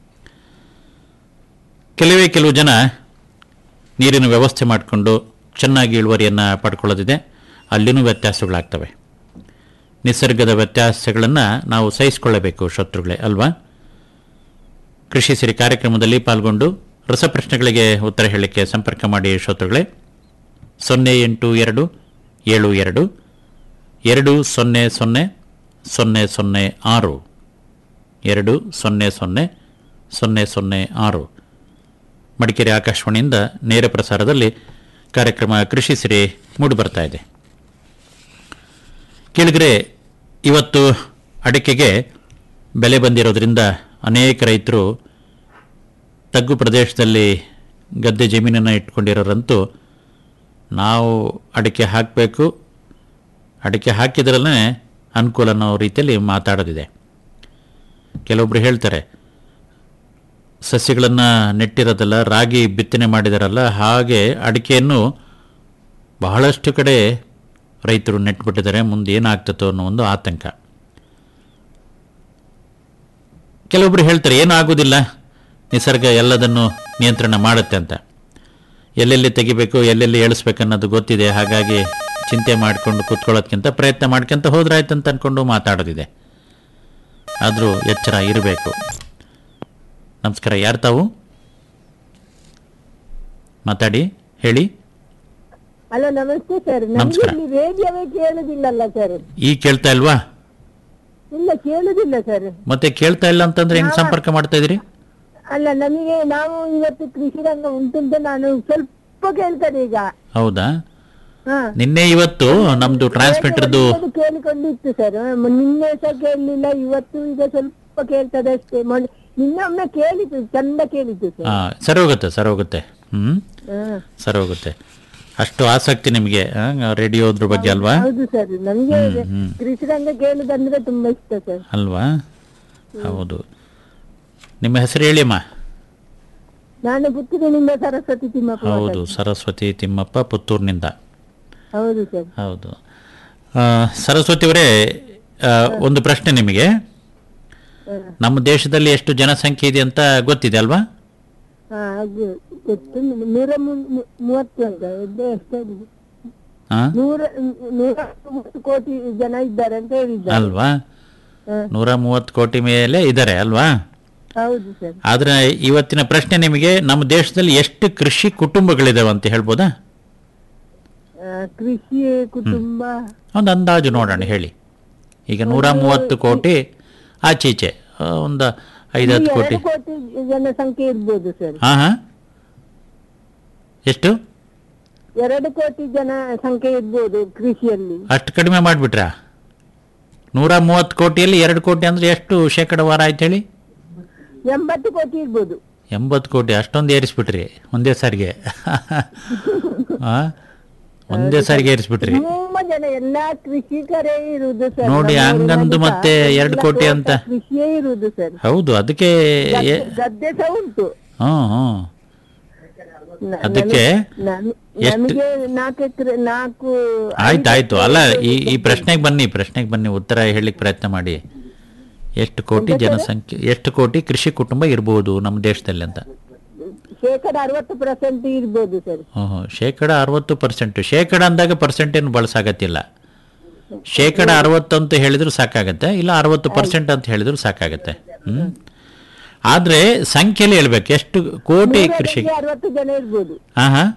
ಕೆಲವೇ ಕೆಲವು ಜನ ನೀರಿನ ವ್ಯವಸ್ಥೆ ಮಾಡಿಕೊಂಡು ಚೆನ್ನಾಗಿ ಇಳುವರಿಯನ್ನು ಪಡ್ಕೊಳ್ಳೋದಿದೆ ಅಲ್ಲಿನೂ ವ್ಯತ್ಯಾಸಗಳಾಗ್ತವೆ ನಿಸರ್ಗದ ವ್ಯತ್ಯಾಸಗಳನ್ನು ನಾವು ಸಹಿಸಿಕೊಳ್ಳಬೇಕು ಶತ್ರುಗಳೇ ಅಲ್ವಾ ಕೃಷಿ ಸಿರಿ ಕಾರ್ಯಕ್ರಮದಲ್ಲಿ ಪಾಲ್ಗೊಂಡು ರಸಪ್ರಶ್ನೆಗಳಿಗೆ ಉತ್ತರ ಹೇಳಲಿಕ್ಕೆ ಸಂಪರ್ಕ ಮಾಡಿ ಶ್ರೋತೃಗಳೇ ಸೊನ್ನೆ ಎಂಟು ಎರಡು ಏಳು ಎರಡು ಎರಡು ಸೊನ್ನೆ ಸೊನ್ನೆ ಸೊನ್ನೆ ಸೊನ್ನೆ ಆರು ಎರಡು ಸೊನ್ನೆ ಸೊನ್ನೆ ಸೊನ್ನೆ ಸೊನ್ನೆ ಆರು ಮಡಿಕೇರಿ ಆಕಾಶವಾಣಿಯಿಂದ ನೇರ ಪ್ರಸಾರದಲ್ಲಿ ಕಾರ್ಯಕ್ರಮ ಕೃಷಿ ಸಿರಿ ಮೂಡಿಬರ್ತಾ ಇದೆ ಕೇಳಿದರೆ ಇವತ್ತು ಅಡಿಕೆಗೆ ಬೆಲೆ ಬಂದಿರೋದ್ರಿಂದ ಅನೇಕ ರೈತರು ತಗ್ಗು ಪ್ರದೇಶದಲ್ಲಿ ಗದ್ದೆ ಜಮೀನನ್ನು ಇಟ್ಕೊಂಡಿರೋರಂತೂ ನಾವು ಅಡಿಕೆ ಹಾಕಬೇಕು ಅಡಿಕೆ ಹಾಕಿದ್ರಲ್ಲೇ ಅನುಕೂಲ ಅನ್ನೋ ರೀತಿಯಲ್ಲಿ ಮಾತಾಡೋದಿದೆ ಕೆಲವೊಬ್ರು ಹೇಳ್ತಾರೆ ಸಸ್ಯಗಳನ್ನು ನೆಟ್ಟಿರೋದಲ್ಲ ರಾಗಿ ಬಿತ್ತನೆ ಮಾಡಿದಾರಲ್ಲ ಹಾಗೆ ಅಡಿಕೆಯನ್ನು ಬಹಳಷ್ಟು ಕಡೆ ರೈತರು ನೆಟ್ಬಿಟ್ಟಿದ್ದಾರೆ ಮುಂದೆ ಏನಾಗ್ತದೋ ಅನ್ನೋ ಒಂದು ಆತಂಕ ಕೆಲವೊಬ್ರು ಹೇಳ್ತಾರೆ ಏನಾಗೋದಿಲ್ಲ ನಿಸರ್ಗ ಎಲ್ಲದನ್ನು ನಿಯಂತ್ರಣ ಮಾಡುತ್ತೆ ಅಂತ ಎಲ್ಲೆಲ್ಲಿ ತೆಗಿಬೇಕು ಎಲ್ಲೆಲ್ಲಿ ಏಳಿಸ್ಬೇಕು ಅನ್ನೋದು ಗೊತ್ತಿದೆ ಹಾಗಾಗಿ ಚಿಂತೆ ಮಾಡಿಕೊಂಡು ಕೂತ್ಕೊಳ್ಳೋದ್ಕಿಂತ ಪ್ರಯತ್ನ ಮಾಡ್ಕೊಂತ ಹೋದ್ರಾಯ್ತು ಅಂತ ಅಂದ್ಕೊಂಡು ಮಾತಾಡೋದಿದೆ ಆದರೂ ಎಚ್ಚರ ಇರಬೇಕು ನಮಸ್ಕಾರ ಯಾರು ತಾವು ಮಾತಾಡಿ ಹೇಳಿ
ಹಲೋ ನಮಸ್ತೆ ಸರ್ ನಮ್ಗೆ
ನಮಸ್ಕಾರ.
ಇಲ್ಲಿ ರೇಡಿಯೋವೇ ಕೇಳುದಿಲ್ಲಲ್ಲ ಸರ್
ಈಗ ಕೇಳ್ತಾ ಇಲ್ವಾ
ಇಲ್ಲ ಕೇಳುದಿಲ್ಲ ಸರ್
ಮತ್ತೆ ಕೇಳ್ತಾ ಇಲ್ಲ ಅಂತಂದ್ರೆ ಹೆಂಗ್ ಸಂಪರ್ಕ ಮಾಡ್ತಾ ಇದ್ರಿ
ಅಲ್ಲ ನಮಗೆ ನಾವು ಇವತ್ತು ಕೃಷಿ ರಂಗ ಉಂಟುಂತ ನಾನು ಸ್ವಲ್ಪ ಕೇಳ್ತದೆ ಈಗ
ಹೌದಾ
ಹಾ
ನಿನ್ನೆ ಇವತ್ತು ನಮ್ದು ಟ್ರಾನ್ಸ್ಮಿಟರ್ದು
ಅದು ಕೇಳಿಕೊಂಡಿತ್ತು ಸರ್ ನಿನ್ನೆ ಸಹ ಕೇಳಲಿಲ್ಲ ಇವತ್ತು ಈಗ ಸ್ವಲ್ಪ ಕೇಳ್ತದೆ ಅಷ್ಟೇ ಮೊನ್ನೆ ನಿನ್ನೆ ಒಮ್ಮೆ ಕೇಳಿತು ಚಂದ ಕೇಳಿತು ಸರ್
ಹಾ ಸರಿ ಹೋಗುತ್ತೆ ಸರಿ ಹೋಗುತ್ತೆ ಹ್ಮ್
ಹಾ.
ಸರಿ ಹೋಗುತ್ತೆ ಅಷ್ಟು ಆಸಕ್ತಿ ನಿಮಗೆ ರೇಡಿಯೋದ್ರ ಬಗ್ಗೆ ಅಲ್ವಾ
ಹೌದು ಸರ್ ನಮ್ಗೆ
ಹ್ಮ್, ಹ್ಮ್.
ಕೃಷಿ ರಂಗ ಕೇಳುದಂದ್ರೆ ತುಂಬಾ ಇಷ್ಟ ಸರ್
ಅಲ್ವಾ ಹೌದು ನಿಮ್ಮ ಹೆಸರು ಹೇಳಿಯಮ್ಮ
ನಾನು ಪುತ್ತೂರಿನಿಂದ ಸರಸ್ವತಿ ತಿಮ್ಮಪ್ಪ
ಹೌದು
ಮಾತಾಡ್ತೀನಿ.
ಸರಸ್ವತಿ ತಿಮ್ಮಪ್ಪ ಪುತ್ತೂರಿನಿಂದ
ಹೌದು ಸರ್
ಹೌದು ಆ, ಸರಸ್ವತಿ ಅವರೇ ಆ, ಒಂದು ಪ್ರಶ್ನೆ ನಿಮಗೆ ನಮ್ಮ ದೇಶದಲ್ಲಿ ಎಷ್ಟು ಜನಸಂಖ್ಯೆ ಇದೆ ಅಂತ ಗೊತ್ತಿದೆ ಅಲ್ವಾ
ಹಾ ಅದು ಗೊತ್ತು ನೂರ ಮು- ಮು- ಮೂವತ್ತು ಅಂತ ಇದು ಎಷ್ಟಾಗಿದೆ?
ಹಾ
ನೂರ ನೂರ ಮೂವತ್ತು ಕೋಟಿ ಜನ ಇದ್ದಾರೆ ಅಂತ ಹೇಳಿದ್ದಾರೆ
ಅಲ್ವಾ
ಹಾ,
ನೂರ ಮೂವತ್ತು ಕೋಟಿ ಮೇಲೆ ಇದ್ದಾರೆ ಅಲ್ವಾ
ಹೌದು ಸರ್
ಆದ್ರೆ ಇವತ್ತಿನ ಪ್ರಶ್ನೆ ನಿಮಗೆ ನಮ್ಮ ದೇಶದಲ್ಲಿ ಎಷ್ಟು ಕೃಷಿ ಕುಟುಂಬಗಳಿದಾವೆ ಅಂತ ಹೇಳ್ಬೋದಾ
ಆ, ಕೃಷಿ ಕುಟುಂಬ
ಒಂದು ಅಂದಾಜು ನೋಡೋಣ ಹೇಳಿ ಈಗ ನೂರ ಮೂವತ್ತು ಕೋಟಿ ಆಚೆ ಈಚೆ ಆ, ಒಂದು ಐದು ಹತ್ತು ಕೋಟಿ
ಎರಡು ಕೋಟಿ ಜನಸಂಖ್ಯೆ ಇರ್ಬೋದು ಸರ್
ಹಾ ಹಾ ಎಷ್ಟು
ಎರಡು ಕೋಟಿ ಜನ ಸಂಖ್ಯೆ ಇರ್ಬೋದು ಕೃಷಿಯಲ್ಲಿ
ಅಷ್ಟು ಕಡಿಮೆ ಮಾಡಿಬಿಟ್ರಾ ನೂರ ಮೂವತ್ತು ಕೋಟಿಯಲ್ಲಿ ಎರಡು ಕೋಟಿ ಅಂದ್ರೆ ಎಷ್ಟು ಶೇಕಡವಾರ ಆಯ್ತು ಹೇಳಿ
ಎಂಬತ್ತು ಕೋಟಿ ಇರ್ಬೋದು
ಎಂಬತ್ತು ಕೋಟಿ ಅಷ್ಟೊಂದು ಏರಿಸ್ಬಿಟ್ರಿ ಒಂದೇ ಸಾರಿಗೆ ಆ? ಒಂದೇ ಸಾರಿಗೆ ಏರಿಸ್ಬಿಟ್ರಿ
ತುಂಬಾ ಜನ ಎಲ್ಲಾ ಕೃಷಿಕರೇ ಇರುವುದು ಸರ್
ನೋಡಿ,
ನಮ್ಮ
ಹಂಗಂದು
ಊರಿನಲ್ಲಿ
ಮತ್ತೆ
ಸಹ
ಎರಡು
ಎಲ್ಲ
ಕೋಟಿ
ತೋಟ
ಅಂತ.
ಕೃಷಿಯೇ ಇರುವುದು ಸರ್
ಹೌದು ಅದಕ್ಕೆ
ಗದ್ದೆ-
ಎ-
ಗದ್ದೆ ಸಹ ಉಂಟು
ಹ್ಮ್ ಹ್ಮ್
ನ-
ಅದಕ್ಕೆ
ನಮಿ-
ಎಷ್ಟು-
ನಮಗೆ ನಾಲ್ಕು ಎಕರೆ ನಾಲ್ಕು
ಆಯ್ತು ಆಯ್ತು ಅಲ್ಲ ಈ ಈ ಪ್ರಶ್ನೆಗೆ ಬನ್ನಿ ಪ್ರಶ್ನೆಗೆ ಬನ್ನಿ ಉತ್ತರ ಹೇಳಲಿಕ್ಕೆ ಪ್ರಯತ್ನ ಮಾಡಿ ಎಷ್ಟು ಕೋಟಿ ಜನಸಂಖ್ಯೆ ಎಷ್ಟು ಕೋಟಿ ಕೃಷಿ ಕುಟುಂಬ ಇರ್ಬೋದು ನಮ್ಮ ದೇಶದಲ್ಲಿ ಅಂತ
ಶೇಕಡ ಅರವತ್ತು ಪರ್ಸೆಂಟ್ ಇರ್ಬೋದು ಸರ್
ಹ್ಮ್ ಹ್ಮ್. ಶೇಕಡ ಅರವತ್ತು ಪರ್ಸೆಂಟ್ ಶೇಕಡ ಅಂದಾಗ ಪರ್ಸೆಂಟ್ ಏನು ಬಳಸಾಗತ್ತಿಲ್ಲ ಶೇಕಡ ಅರವತ್ತು ಅಂತ ಹೇಳಿದ್ರು ಸಾಕಾಗತ್ತೆ ಇಲ್ಲ ಅರವತ್ತು ಪರ್ಸೆಂಟ್ ಅಂತ ಹೇಳಿದ್ರು ಸಾಕಾಗತ್ತೆ ಹ್ಮ್ ಆದ್ರೆ ಸಂಖ್ಯೆಯಲ್ಲಿ ಹೇಳ್ಬೇಕು ಎಷ್ಟು ಕೋಟಿ ಕೃಷಿ
ನೂರಕ್ಕೆ ಅರವತ್ತು ಜನ ಇರ್ಬೋದು
ಹಾ ಹಾ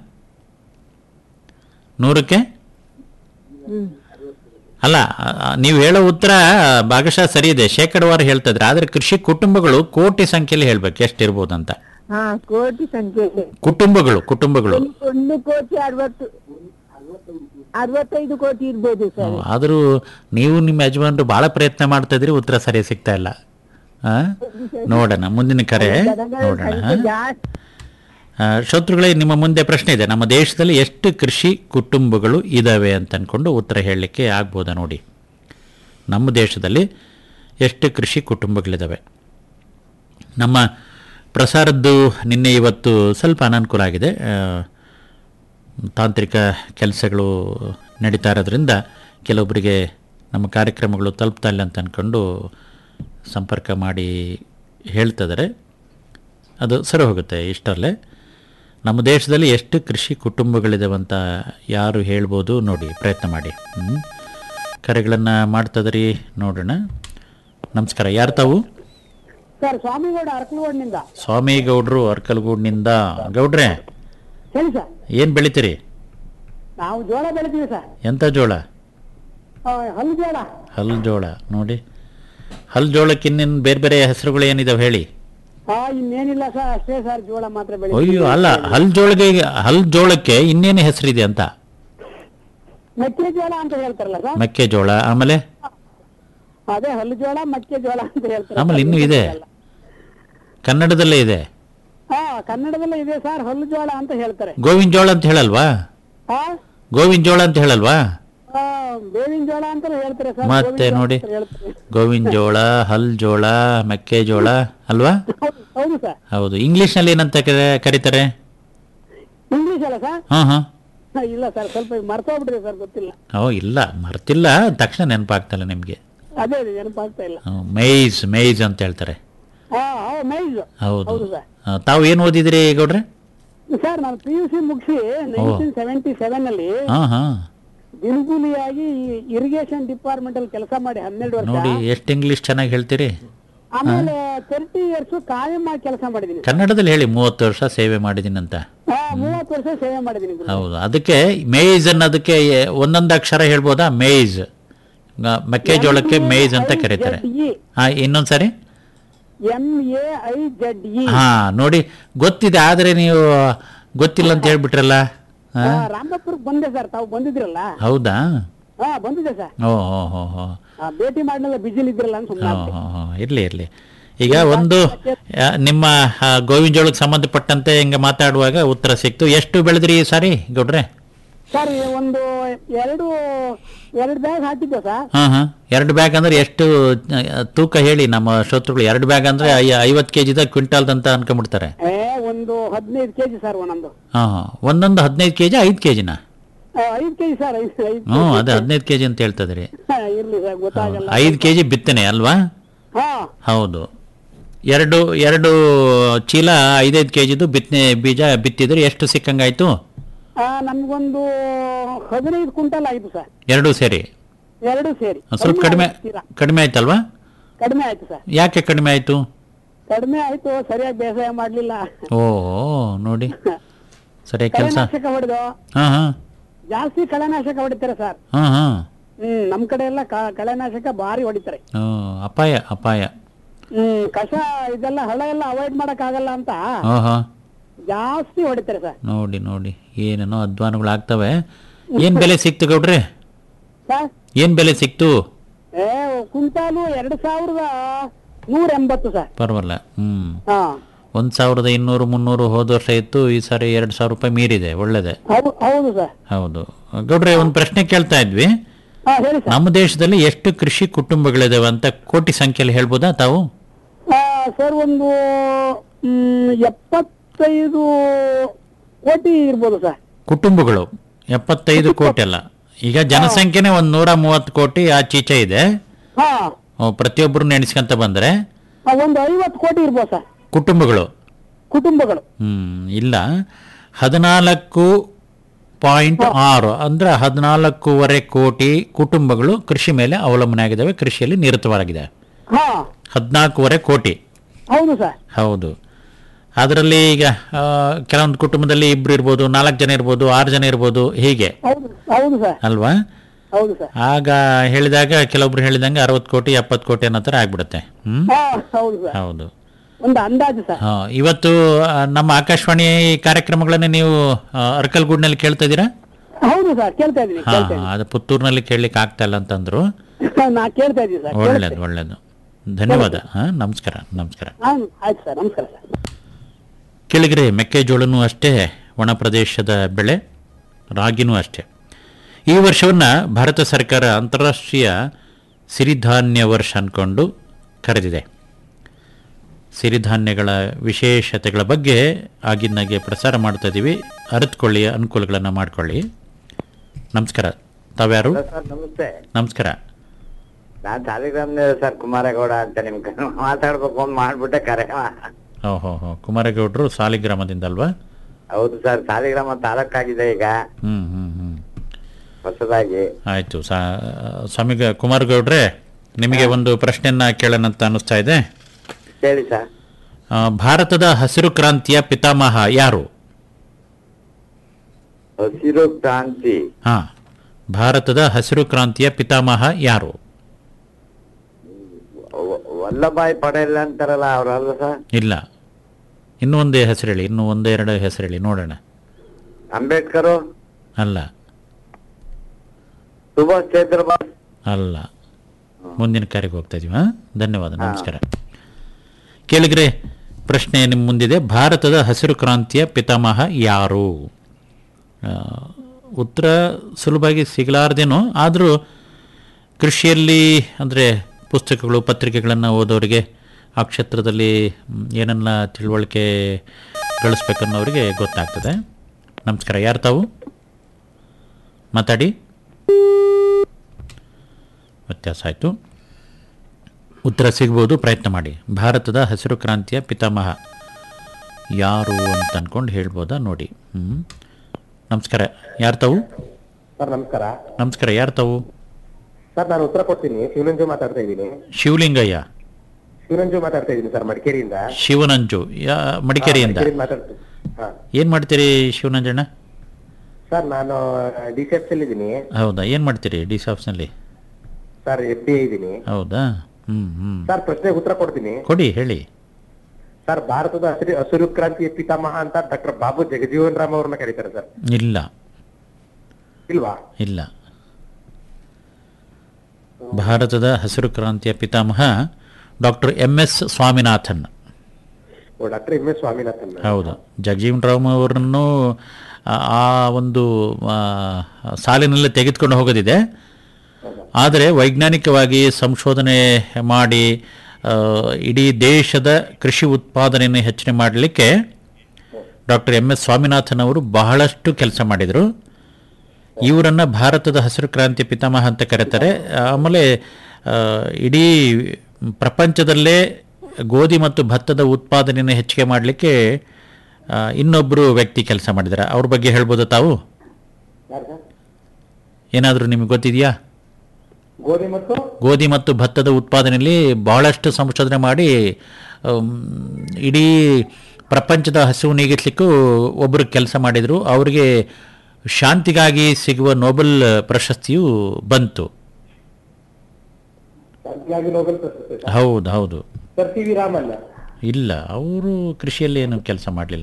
ನೂರಕ್ಕೆ
ಹ್ಮ್.
ಅಲ್ಲ ನೀವು ಹೇಳೋ ಉತ್ತರ ಭಾಗಶಃ ಸರಿ ಇದೆ ಶೇಕಡವಾರು ಹೇಳ್ತಾ ಇದ್ರೆ ಆದ್ರೆ ಕೃಷಿ ಕುಟುಂಬಗಳು ಕೋಟಿ ಸಂಖ್ಯೆಯಲ್ಲಿ ಹೇಳ್ಬೇಕು ಎಷ್ಟಿರ್ಬೋದು ಅಂತ
ಹಾ ಕೋಟಿ ಸಂಖ್ಯೆ ಇದೆ.
ಕುಟುಂಬಗಳು ಕುಟುಂಬಗಳು
ಒಂದು- ಒಂದು ಕೋಟಿ ಅರವತ್ತು ಅರವತ್ತೈದು ಕೋಟಿ ಇರ್ಬೋದು ಸರ್
ಆದರೂ ನೀವು ನಿಮ್ಮ ಯಜಮಾನರು ಬಹಳ ಪ್ರಯತ್ನ ಮಾಡ್ತಾ ಇದ್ರಿ ಉತ್ತರ ಸರಿ ಸಿಗ್ತಾ ಇಲ್ಲ ಆ? ನೋಡೋಣ ಮುಂದಿನ ಕರೆ
ಜನಗಳ
ನೋಡೋಣ
ಸಂಖ್ಯೆ ಜಾಸ್ತಿ
ಆ, ಶ್ರೋತೃಗಳೇ ನಿಮ್ಮ ಮುಂದೆ ಪ್ರಶ್ನೆ ಇದೆ ನಮ್ಮ ದೇಶದಲ್ಲಿ ಎಷ್ಟು ಕೃಷಿ ಕುಟುಂಬಗಳು ಇದಾವೆ ಅಂತ ಅನ್ಕೊಂಡು ಉತ್ತರ ಹೇಳಲಿಕ್ಕೆ ಆಗ್ಬೋದಾ ನೋಡಿ ನಮ್ಮ ದೇಶದಲ್ಲಿ ಎಷ್ಟು ಕೃಷಿ ಕುಟುಂಬಗಳಿದ್ದಾವೆ ನಮ್ಮ ಪ್ರಸಾರದ್ದು ನಿನ್ನೆ ಇವತ್ತು ಸ್ವಲ್ಪ ಅನಾನುಕೂಲ ಆಗಿದೆ ಆ, ತಾಂತ್ರಿಕ ಕೆಲಸಗಳು ನಡೀತಾ ಇರೋದ್ರಿಂದ ಕೆಲವೊಬ್ಬರಿಗೆ ನಮ್ಮ ಕಾರ್ಯಕ್ರಮಗಳು ತಲುಪ್ತಾ ಇಲ್ಲ ಅಂತ ಅಂದ್ಕೊಂಡು ಸಂಪರ್ಕ ಮಾಡಿ ಹೇಳ್ತಿದ್ದಾರೆ ಅದು ಸರಿ ಹೋಗುತ್ತೆ ಇಷ್ಟರಲ್ಲೇ ನಮ್ಮ ದೇಶದಲ್ಲಿ ಎಷ್ಟು ಕೃಷಿ ಕುಟುಂಬಗಳಿದಾವೆ ಅಂತ ಯಾರು ಹೇಳ್ಬೋದು ನೋಡಿ ಪ್ರಯತ್ನ ಮಾಡಿ ಹ್ಮ್. ಕರೆಗಳನ್ನು ಮಾಡ್ತದ್ರಿ ನೋಡೋಣ ನಮಸ್ಕಾರ ಯಾರು ತಾವು
ಸರ್ ಸ್ವಾಮಿಗೌಡ ಅರಕಲಗೋಡ್ನಿಂದ
ಸ್ವಾಮಿ ಗೌಡ್ರು ಅರ್ಕಲ್ಗೂಡ್ನಿಂದ ಗೌಡ್ರೆ
ಹೇಳಿ ಸರ್
ಏನು ಬೆಳಿತೀರಿ
ನಾವು ಜೋಳ ಬೆಳಿತೀವಿ ಸರ್
ಎಂಥ ಜೋಳ
ಆ, ಹಲ್ಲು ಜೋಳ
ಹಲ್ ಜೋಳ ನೋಡಿ ಹಲ್ ಜೋಳಕ್ಕೆ ಇನ್ನೇನು ಬೇರೆ ಬೇರೆ ಹೆಸರುಗಳು ಏನಿದಾವೆ ಹೇಳಿ
ಹಾ ಇನ್ನೇನಿಲ್ಲ ಸರ್ ಅಷ್ಟೇ ಸರ್ ಜೋಳ ಮಾತ್ರ ಬೆಳಿತೀವಿ
ಅಯ್ಯೋ ಅಲ್ಲ ಹಲ್ ಜೋಳಗೆ ಹಲ್ ಜೋಳಕ್ಕೆ ಇನ್ನೇನು ಹೆಸರಿದೆ ಅಂತ
ಮೆಕ್ಕೆಜೋಳ ಅಂತ ಹೇಳ್ತಾರಲ್ಲ ಸರ್
ಮೆಕ್ಕೆಜೋಳ ಆಮೇಲೆ
ಅದೇ ಹಲ್ಲು ಜೋಳ ಮೆಕ್ಕೆಜೋಳ ಅಂತ ಹೇಳ್ತಾರೆ
ಆಮೇಲೆ ಇನ್ನೂ ಇದೆ ಕನ್ನಡದಲ್ಲೇ ಇದೆ
ಹಾ ಕನ್ನಡದಲ್ಲೇ ಇದೆ ಸರ್ ಹಲ್ಲು ಜೋಳ ಅಂತ ಹೇಳ್ತಾರೆ
ಗೋವಿನ ಜೋಳ ಅಂತ ಹೇಳಲ್ವಾ
ಹಾ
ಗೋವಿನ ಜೋಳ ಅಂತ ಹೇಳಲ್ವಾ
ಆ, ಬೇವಿನ ಜೋಳ ಅಂತ ಹೇಳ್ತಾರೆ ಸರ್
ಮತ್ತೆ
ಬೇವಿನ ಜೋಳ
ನೋಡಿ
ಅಂತ ಹೇಳ್ತಾರೆ.
ಗೋವಿನ ಜೋಳ ಹಲ್ ಜೋಳ ಮೆಕ್ಕೆಜೋಳ ಅಲ್ವಾ
ಹೌದು ಹೌದು ಸರ್
ಹೌದು ಇಂಗ್ಲಿಷ್ನಲ್ಲಿ ಏನಂತ ಕರೆ- ಕರೀತಾರೆ
ಇಂಗ್ಲಿಷ್ ಅಲ್ಲ ಸರ್
ಹಾಂ ಹಾಂ
ಹಾ, ಇಲ್ಲ ಸರ್ ಸ್ವಲ್ಪ ಮರ್ತೋಗ್ಬಿಟ್ರಿ ಸರ್ ಗೊತ್ತಿಲ್ಲ
ಓ ಇಲ್ಲ ಮರ್ತಿಲ್ಲ ತಕ್ಷಣ ನೆನಪಾಗ್ತಲ್ಲ ನಿಮಗೆ
ಅದೇ ಅದೇ ನೆನಪಾಗ್ತಾ ಇಲ್ಲ
ಮೇಯ್ಸ್ ಮೇಯ್ಸ್ ಅಂತ ಹೇಳ್ತಾರೆ
ಹಾ ಹೌದು ಮೈಜ್
ಹೌದು
ಹೌದು ಸರ್
ಆ, ತಾವು ಏನು ಓದಿದಿರಿ ಗೌಡ್ರೆ
ಸರ್ ನಾನು ಪಿ ಯು ಸಿ ಮುಗಿಸಿ ನೈನ್ಟೀನ್ ಸೆವೆಂಟಿ ಸೆವೆನ್ ಅಲ್ಲಿ
ಹಾಂ ಹಾಂ
ದಿನಗೂಲಿಯಾಗಿ ಇರಿಗೇಷನ್ ಡಿಪಾರ್ಟ್ಮೆಂಟ್ ಅಲ್ಲಿ ಕೆಲಸ ಮಾಡಿ ಹನ್ನೆರಡು ವರ್ಷ
ನೋಡಿ ಎಷ್ಟು ಇಂಗ್ಲಿಷ್ ಚೆನ್ನಾಗಿ ಹೇಳ್ತೀರಿ
ಆಮೇಲೆ ತರ್ಟಿ ಇಯರ್ಸ್ ಕಾಯಂ ಆಗಿ ಕೆಲಸ ಮಾಡಿದೀನಿ
ಕನ್ನಡದಲ್ಲಿ ಹೇಳಿ ಮೂವತ್ತು ವರ್ಷ ಸೇವೆ ಮಾಡಿದ್ದೀನಿ ಅಂತ
ಹಾ ಮೂವತ್ತು ವರ್ಷ ಸೇವೆ ಮಾಡಿದೀನಿ ಗುರು.
ಹೌದು ಅದಕ್ಕೆ ಮೇಯ್ಸ್ ಅನ್ನೋದಕ್ಕೆ ಎ- ಒಂದೊಂದು ಅಕ್ಷರ ಹೇಳ್ಬೋದಾ ಮೇಯ್ಸ್ ಗ- ಮೆಕ್ಕೆಜೋಳಕ್ಕೆ ಮೇಯ್ಸ್ ಅಂತ ಕರೀತಾರೆ
M-A-I-Z-E.
ಹಾ ಇನ್ನೊಂದ್ಸರಿ
M A I Z E
ಹಾ ನೋಡಿ ಗೊತ್ತಿದೆ ಆದ್ರೆ ನೀವು ಗೊತ್ತಿಲ್ಲ ಅಂತ ಹೇಳ್ಬಿಟ್ರಲ್ಲ ಹಾ?
ರಾಮಪುರಕ್ಕೆ ಬಂದೆ ಸರ್ ತಾವು ಬಂದಿದ್ರಲ್ಲ
ಹೌದಾ
ಹಾ ಬಂದಿದ್ದೆ ಸರ್
ಓ ಹೋ ಹೋ ಹೋ
ಆ, ಭೇಟಿ ಮಾಡಿದ್ಮೇಲೆ ಬಿಜಿಲ್ ಇದ್ರಲ್ಲ ಅಂತ ಸುಮ್ಮನೆ
ಹೋ, ಹೋ, ಹೋ. ಇರ್ಲಿ ಇರ್ಲಿ ಈಗ ಒಂದು ಆ, ನಿಮ್ಮ ಆ, ಗೋವಿನ ಜೋಳಕ್ಕೆ ಸಂಬಂಧಪಟ್ಟಂತೆ ಹಿಂಗೆ ಮಾತಾಡುವಾಗ ಉತ್ತರ ಸಿಕ್ತು ಎಷ್ಟು ಬೆಳೆದ್ರಿ ಈ ಸಾರಿ ಗೌಡ್ರೆ
ಸರ್ ಒಂದು ಎರಡು ಎರಡು ಬ್ಯಾಗ್ ಹಾಕಿದ್ದೆ ಸರ್
ಹಾ ಹಾ ಎರಡು ಬ್ಯಾಗ್ ಅಂದ್ರೆ ಎಷ್ಟು ಆ, ತೂಕ ಹೇಳಿ ನಮ್ಮ ಶ್ರೋತೃಗಳು ಎರಡು ಬ್ಯಾಗ್ ಅಂದ್ರೆ ಐ- ಐವತ್ತು ಕೆ ಜಿದ ಕ್ವಿಂಟಾಲ್ದ ಅಂತ ಅನ್ಕೊಂಡ್ಬಿಡ್ತಾರೆ
ಏ ಒಂದು ಹದಿನೈದು ಕೆಜಿ ಸರ್ ಒಂದೊಂದು
ಹಾ ಹಾ ಒಂದೊಂದು ಹದಿನೈದು ಕೆ ಜಿ ಐದು ಕೆ ಜಿನ
ಆ, ಐದು ಕೆಜಿ ಸರ್ ಐದು ಐದು
ಹ್ಞೂ ಅದೇ ಹದಿನೈದು ಕೆ ಜಿ ಅಂತ ಹೇಳ್ತದ್ರಿ
ಹಾ, ಇರ್ಲಿ ಸರ್ ಗೊತ್ತಾಗಲ್ಲ
ಐದು ಕೆ ಜಿ ಬಿತ್ತನೆ ಅಲ್ವಾ
ಹಾ
ಹೌದು ಎರಡು ಎರಡು ಚೀಲ ಐದೈದು ಕೆ ಜಿದು ಬಿತ್ತನೆ ಬೀಜ ಬಿತ್ತಿದ್ರೆ ಎಷ್ಟು ಸಿಕ್ಕಂಗಾಯ್ತು
ಆ, ನಮ್ಗೊಂದು ಹದಿನೈದು ಕ್ವಿಂಟಲ್ ಆಯ್ತು ಸರ್
ಎರಡೂ ಸೇರಿ
ಎರಡು ಸೇರಿ
ಒಂದ್ ಸ್ವಲ್ಪ ಕಡಿಮೆ
ಆಗ್ತೀರಾ?
ಕಡಿಮೆ ಆಯ್ತಲ್ವಾ
ಕಡಿಮೆ ಆಯ್ತು ಸರ್
ಯಾಕೆ ಕಡಿಮೆ ಆಯ್ತು
ಕಡಿಮೆ ಆಯ್ತು ಸರಿಯಾಗಿ ಬೇಸಾಯ ಮಾಡ್ಲಿಲ್ಲ
ಓ ನೋಡಿ ಸರಿ ಕೆಲಸ
ಕಳೆನಾಶಕ ಹೊಡೆದು
ಹಾ ಹಾ
ಜಾಸ್ತಿ ಕಳೆನಾಶಕ ಹೊಡಿತಾರೆ ಸರ್
ಹಾ ಹಾ
ಹ್ಮ್ ನಮ್ ಕಡೆ ಎಲ್ಲ ಕ- ಕಳೆನಾಶಕ ಭಾರಿ ಹೊಡಿತಾರೆ
ಹ್ಮ್, ಅಪಾಯ ಅಪಾಯ
ಹ್ಮ್ ಕಸ ಇದೆಲ್ಲ ಹಳ ಎಲ್ಲ ಅವಾಯ್ಡ್ ಮಾಡಕ್ ಆಗಲ್ಲ ಅಂತ
ಹಾ ಹಾ
ಜಾಸ್ತಿ ಹೊಡಿತಾರೆ ಸರ್
ನೋಡಿ ನೋಡಿ ಏನೇನೋ ಅಧ್ವಾನಗಳು ಆಗ್ತವೆ ಏನ್ ಬೆಲೆ ಸಿಕ್ತು ಗೌಡ್ರೆ
ಸರ್
ಏನ್ ಬೆಲೆ ಸಿಕ್ತು
ಏ ಕ್ವಿಂಟಾಲು ಎರಡ್ ಸಾವಿರದ ನೂರ ಎಂಬತ್ತು ಸರ್
ಪರವಾಗಿಲ್ಲ ಹ್ಮ್
ಹಾ
ಒಂದ್ ಸಾವಿರದ ಇನ್ನೂರು ಮುನ್ನೂರು ಹೋದ ವರ್ಷ ಇತ್ತು ಈ ಸಾರಿ ಎರಡ್ ಸಾವಿರ ರೂಪಾಯಿ ಮೀರಿದೆ ಒಳ್ಳೇದೆ
ಹೌದು ಹೌದು ಸರ್
ಹೌದು ಗೌಡ್ರೆ ಒಂದು ಪ್ರಶ್ನೆ ಕೇಳ್ತಾ ಇದ್ವಿ
ಹಾ ಹೇಳಿ ಸರ್
ನಮ್ಮ ದೇಶದಲ್ಲಿ ಎಷ್ಟು ಕೃಷಿ ಕುಟುಂಬಗಳಿದಾವೆ ಅಂತ ಕೋಟಿ ಸಂಖ್ಯೆಯಲ್ಲಿ ಹೇಳ್ಬೋದಾ ತಾವು
ಆ, ಸರ್ ಒಂದು ಮ್, ಎಪ್ಪತ್ತೈದು ಕೋಟಿ ಇರ್ಬೋದು ಸರ್
ಕುಟುಂಬಗಳು ಎಪ್ಪತ್ತೈದು ಕೋಟಿ ಅಲ್ಲ ಈಗ ಜನಸಂಖ್ಯೆನೇ ಒಂದ್ ನೂರ ಮೂವತ್ತು ಕೋಟಿ ಆಚೀಚೆ ಇದೆ
ಹಾ
ಅವ್ ಪ್ರತಿಯೊಬ್ಬರು ನೆನೆಸ್ಕೊಂತ ಬಂದ್ರೆ
ಆ, ಒಂದು ಐವತ್ತು ಕೋಟಿ ಇರ್ಬೋದು ಸರ್
ಕುಟುಂಬಗಳು
ಕುಟುಂಬಗಳು
ಹ್ಮ್ ಇಲ್ಲ ಹದಿನಾಲ್ಕು ಪಾಯಿಂಟ್ ಆರು ಅಂದ್ರೆ ಹದಿನಾಲ್ಕೂವರೆ ಕೋಟಿ ಕುಟುಂಬಗಳು ಕೃಷಿ ಮೇಲೆ ಅವಲಂಬನೆ ಆಗಿದ್ದಾವೆ ಕೃಷಿಯಲ್ಲಿ ನಿರತವಾಗಿವೆ
ಹಾ
ಹದಿನಾಲ್ಕೂವರೆ ಕೋಟಿ
ಹೌದು ಸರ್
ಹೌದು ಅದರಲ್ಲಿ ಈಗ ಆ, ಕೆಲವೊಂದು ಕುಟುಂಬದಲ್ಲಿ ಇಬ್ರು ಇರ್ಬೋದು ನಾಲ್ಕು ಜನ ಇರ್ಬೋದು ಆರು ಜನ ಇರ್ಬೋದು ಹೀಗೆ
ಹೌದು ಹೌದು ಸರ್
ಅಲ್ವಾ
ಹೌದು ಸರ್
ಆಗ ಹೇಳಿದಾಗ ಕೆಲವೊಬ್ರು ಹೇಳಿದಂಗೆ ಅರವತ್ತು ಕೋಟಿ ಎಪ್ಪತ್ತು ಕೋಟಿ ಅನ್ನೋ ಥರ ಆಗ್ಬಿಡುತ್ತೆ ಹ್ಮ್
ಹಾ ಹೌದು ಸರ್
ಹೌದು
ಒಂದು ಅಂದಾಜು ಸರ್
ಹಾ, ಇವತ್ತು ಆ, ನಮ್ಮ ಆಕಾಶವಾಣಿ ಕಾರ್ಯಕ್ರಮಗಳನ್ನ ನೀವು ಆ, ಅರ್ಕಲ್ಗೂಡ್ನಲ್ಲಿ ಕೇಳ್ತಾ ಇದ್ದೀರಾ
ಹೌದು ಸರ್ ಕೇಳ್ತಾ ಇದೀನಿ
ಹಾ
ಕೇಳ್ತಾ
ಹಾ, ಅದು ಪುತ್ತೂರಿನಲ್ಲಿ ಕೇಳಲಿಕ್ಕೆ ಆಗ್ತಾ ಇಲ್ಲ ಅಂತಂದ್ರು
ಇದೀನಿ ನಾ ಕೇಳ್ತಾ ಇದೀನಿ ಸರ್
ಒಳ್ಳೇದು ಒಳ್ಳೇದು ಧನ್ಯವಾದ ಹಾ ನಮಸ್ಕಾರ ನಮಸ್ಕಾರ
ಹಾ ಆಯ್ತು ಸರ್ ನಮಸ್ಕಾರ ಸರ್
ಕೆಳಗರೆ ಮೆಕ್ಕೆಜೋಳನೂ ಅಷ್ಟೇ ಒಣ ಪ್ರದೇಶದ ಬೆಳೆ ರಾಗಿನೂ ಅಷ್ಟೇ ಈ ವರ್ಷವನ್ನು ಭಾರತ ಸರ್ಕಾರ ಅಂತಾರಾಷ್ಟ್ರೀಯ ಸಿರಿಧಾನ್ಯ ವರ್ಷ ಅಂದ್ಕೊಂಡು ಕರೆದಿದೆ ಸಿರಿಧಾನ್ಯಗಳ ವಿಶೇಷತೆಗಳ ಬಗ್ಗೆ ಆಗಿನ್ನಾಗೆ ಪ್ರಸಾರ ಮಾಡ್ತಾ ಇದ್ದೀವಿ ಅರಿತುಕೊಳ್ಳಿ ಅನುಕೂಲಗಳನ್ನು ಮಾಡಿಕೊಳ್ಳಿ ನಮಸ್ಕಾರ ತಾವ್ಯಾರು
ಸರ್ ನಮಸ್ತೆ
ನಮಸ್ಕಾರ
ನಾನ್ ಸಾಲಿಗ್ರಾಮ್ನ ಸರ್ ಕುಮಾರೇಗೌಡ ಅಂತ ನಿಮ್ ಕ- ಮಾತಾಡ್ಬೇಕು ಅಂತ ಮಾಡ್ಬಿಟ್ಟೆ ಕರೆ
ಓಹೋ ಹೋ ಕುಮಾರೇಗೌಡರು ಸಾಲಿಗ್ರಾಮದಿಂದ ಅಲ್ವಾ
ಹೌದು ಸರ್ ಸಾಲಿಗ್ರಾಮ ತಾಲೂಕಾಗಿದೆ ಈಗ
ಹ್ಮ್ ಹ್ಮ್ ಹ್ಮ್
ಹೊಸದಾಗಿ
ಆಯಿತು ಸ್ವಾಮಿ ಗ- ಕುಮಾರ್ ಗೌಡ್ರೆ ನಿಮಗೆ ಒಂದು ಪ್ರಶ್ನೆಯನ್ನ ಕೇಳೋಣ ಅಂತ ಅನಿಸ್ತಾ ಇದೆ
ಹೇಳಿ ಸರ್
ಆ, ಭಾರತದ ಹಸಿರು ಕ್ರಾಂತಿಯ ಪಿತಾಮಹ ಯಾರು
ಹಸಿರು ಕ್ರಾಂತಿ
ಹಾ ಭಾರತದ ಹಸಿರು ಕ್ರಾಂತಿಯ ಪಿತಾಮಹ ಯಾರು
ವ- ವಲ್ಲಭಾಯ್ ಪಟೇಲ್ ಅಂತಾರಲ್ಲ ಅವ್ರಲ್ಲ ಸರ್
ಇಲ್ಲ ಇನ್ನೂ ಒಂದೇ ಹೆಸರು ಹೇಳಿ ಇನ್ನೂ ಒಂದೇ ಎರಡು ಹೆಸರು ಹೇಳಿ ನೋಡೋಣ
ಅಂಬೇಡ್ಕರ್
ಅಲ್ಲ
ಸುಭಾಷ್ ಚಂದ್ರ ಬೋಸ್
ಅಲ್ಲ ಮುಂದಿನ ಕಾರ್ಯಕ್ಕೆ ಹೋಗ್ತಾ ಇದೀವಿ ಹಾ ಧನ್ಯವಾದ ನಮಸ್ಕಾರ ಕೇಳಿದ್ರೆ ಪ್ರಶ್ನೆ ನಿಮ್ಮ ಮುಂದಿದೆ ಭಾರತದ ಹಸಿರು ಕ್ರಾಂತಿಯ ಪಿತಾಮಹ ಯಾರು ಆ, ಉತ್ತರ ಸುಲಭವಾಗಿ ಸಿಗಲಾರ್ದೇನೋ ಆದರೂ ಕೃಷಿಯಲ್ಲಿ ಅಂದರೆ ಪುಸ್ತಕಗಳು ಪತ್ರಿಕೆಗಳನ್ನು ಓದೋರಿಗೆ ಆ ಕ್ಷೇತ್ರದಲ್ಲಿ ಮ್, ಏನನ್ನ ತಿಳುವಳಿಕೆ ಗಳಿಸ್ಬೇಕನ್ನೋರಿಗೆ ಗೊತ್ತಾಗ್ತದೆ ನಮಸ್ಕಾರ ಯಾರು ತಾವು ಮಾತಾಡಿ ವ್ಯತ್ಯಾಸ ಆಯಿತು ಉತ್ತರ ಸಿಗ್ಬೋದು ಪ್ರಯತ್ನ ಮಾಡಿ ಭಾರತದ ಹಸಿರು ಕ್ರಾಂತಿಯ ಪಿತಾಮಹ ಯಾರು ಅಂತ ಅನ್ಕೊಂಡು ಹೇಳ್ಬೋದಾ ನೋಡಿ ಹ್ಞೂ ನಮಸ್ಕಾರ ಯಾರು ತಾವು
ಸರ್ ನಮಸ್ಕಾರ
ನಮಸ್ಕಾರ ಯಾರು ತಾವು
ಸರ್ ನಾನು ಉತ್ತರ ಕೊಡ್ತೀನಿ ಶಿವನಂಜು ಮಾತಾಡ್ತಾ ಇದ್ದೀನಿ
ಶಿವಲಿಂಗಯ್ಯ
ಶಿವನಂಜು ಮಾತಾಡ್ತಾ ಇದ್ದೀನಿ ಸರ್ ಮಡಿಕೇರಿಯಿಂದ
ಶಿವನಂಜು ಯಾ ಮಡಿಕೇರಿಯಿಂದ
ಹಾ, ಮಡಿಕೇರಿಯಿಂದ ಮಾತಾಡ್ತೀನಿ ಹಾ
ಏನು ಮಾಡ್ತೀರಿ ಶಿವನಂಜಣ್ಣ
ಸರ್ ನಾನು ಡಿ ಸಿ ಎಫ್ ಇದ್ದೀನಿ
ಹೌದಾ ಏನು ಮಾಡ್ತೀರಿ ಡಿ ಸಿ ಆಫೀಸ್ನಲ್ಲಿ
ಸರ್ ಎಫ್ ಡಿ ಇದ್ದೀನಿ
ಹೌದಾ ಹ್ಞೂ ಹ್ಞೂ
ಸರ್ ಪ್ರಶ್ನೆಗೆ ಉತ್ತರ ಕೊಡ್ತೀನಿ
ಕೊಡಿ ಹೇಳಿ
ಸರ್ ಭಾರತದ ಹಸಿರು ಹಸಿರು ಕ್ರಾಂತಿಯ ಪಿತಾಮಹ ಅಂತ ಡಾಕ್ಟರ್ ಬಾಬು ಜಗಜೀವನ್ ರಾಮ್ ಅವ್ರನ್ನ ಕರೀತಾರೆ ಸರ್
ಇಲ್ಲ
ಇಲ್ವಾ
ಇಲ್ಲ ಭಾರತದ ಹಸಿರು ಕ್ರಾಂತಿಯ ಪಿತಾಮಹ doctor M S Swaminathan
doctor M S Swaminathan
ಹೌದು ಜಗಜೀವನ್ ರಾಮ್ ಅವರನ್ನು ಆ- ಆ ಒಂದು ಆ, ಸಾಲಿನಲ್ಲಿ ತೆಗೆದುಕೊಂಡು ಹೋಗೋದಿದೆ ಆದರೆ ವೈಜ್ಞಾನಿಕವಾಗಿ ಸಂಶೋಧನೆ ಮಾಡಿ ಆ, ಇಡೀ ದೇಶದ ಕೃಷಿ ಉತ್ಪಾದನೆಯನ್ನು ಹೆಚ್ಚಿಗೆ ಮಾಡಲಿಕ್ಕೆ ಡಾಕ್ಟರ್ ಎಂ ಎಸ್ ಸ್ವಾಮಿನಾಥನ್ ಅವರು ಬಹಳಷ್ಟು ಕೆಲಸ ಮಾಡಿದರು ಇವರನ್ನು ಭಾರತದ ಹಸಿರು ಕ್ರಾಂತಿ ಪಿತಾಮಹ ಅಂತ ಕರೀತಾರೆ ಆಮೇಲೆ ಆ, ಇಡೀ ಪ್ರಪಂಚದಲ್ಲೇ ಗೋಧಿ ಮತ್ತು ಭತ್ತದ ಉತ್ಪಾದನೆಯನ್ನು ಹೆಚ್ಚಿಗೆ ಮಾಡಲಿಕ್ಕೆ ಇನ್ನೊಬ್ಬರು ವ್ಯಕ್ತಿ ಕೆಲಸ ಮಾಡಿದ್ದಾರೆ ಅವ್ರ ಬಗ್ಗೆ ಹೇಳ್ಬೋದಾ ತಾವು
ಯಾರು ಸರ್
ಏನಾದರೂ ನಿಮಗೆ ಗೊತ್ತಿದೆಯಾ
ಗೋಧಿ ಮತ್ತು
ಗೋಧಿ ಮತ್ತು ಭತ್ತದ ಉತ್ಪಾದನೆಯಲ್ಲಿ ಬಹಳಷ್ಟು ಸಂಶೋಧನೆ ಮಾಡಿ ಅಮ್, ಇಡೀ ಪ್ರಪಂಚದ ಹಸಿವು ನೀಗಿಸ್ಲಿಕ್ಕೂ ಒಬ್ಬರು ಕೆಲಸ ಮಾಡಿದರು ಅವರಿಗೆ ಶಾಂತಿಗಾಗಿ ಸಿಗುವ ನೊಬೆಲ್ ಪ್ರಶಸ್ತಿಯು ಬಂತು
ಶಾಂತಿಗಾಗಿ ನೊಬೆಲ್ ಪ್ರಶಸ್ತಿ ಸರ್.
ಹೌದು ಹೌದು
ಸರ್ ಸಿ ವಿ ರಾಮನ್
ಇಲ್ಲ ಅವರು ಕೃಷಿಯಲ್ಲಿ ಏನು ಕೆಲಸ ಮಾಡಲಿಲ್ಲ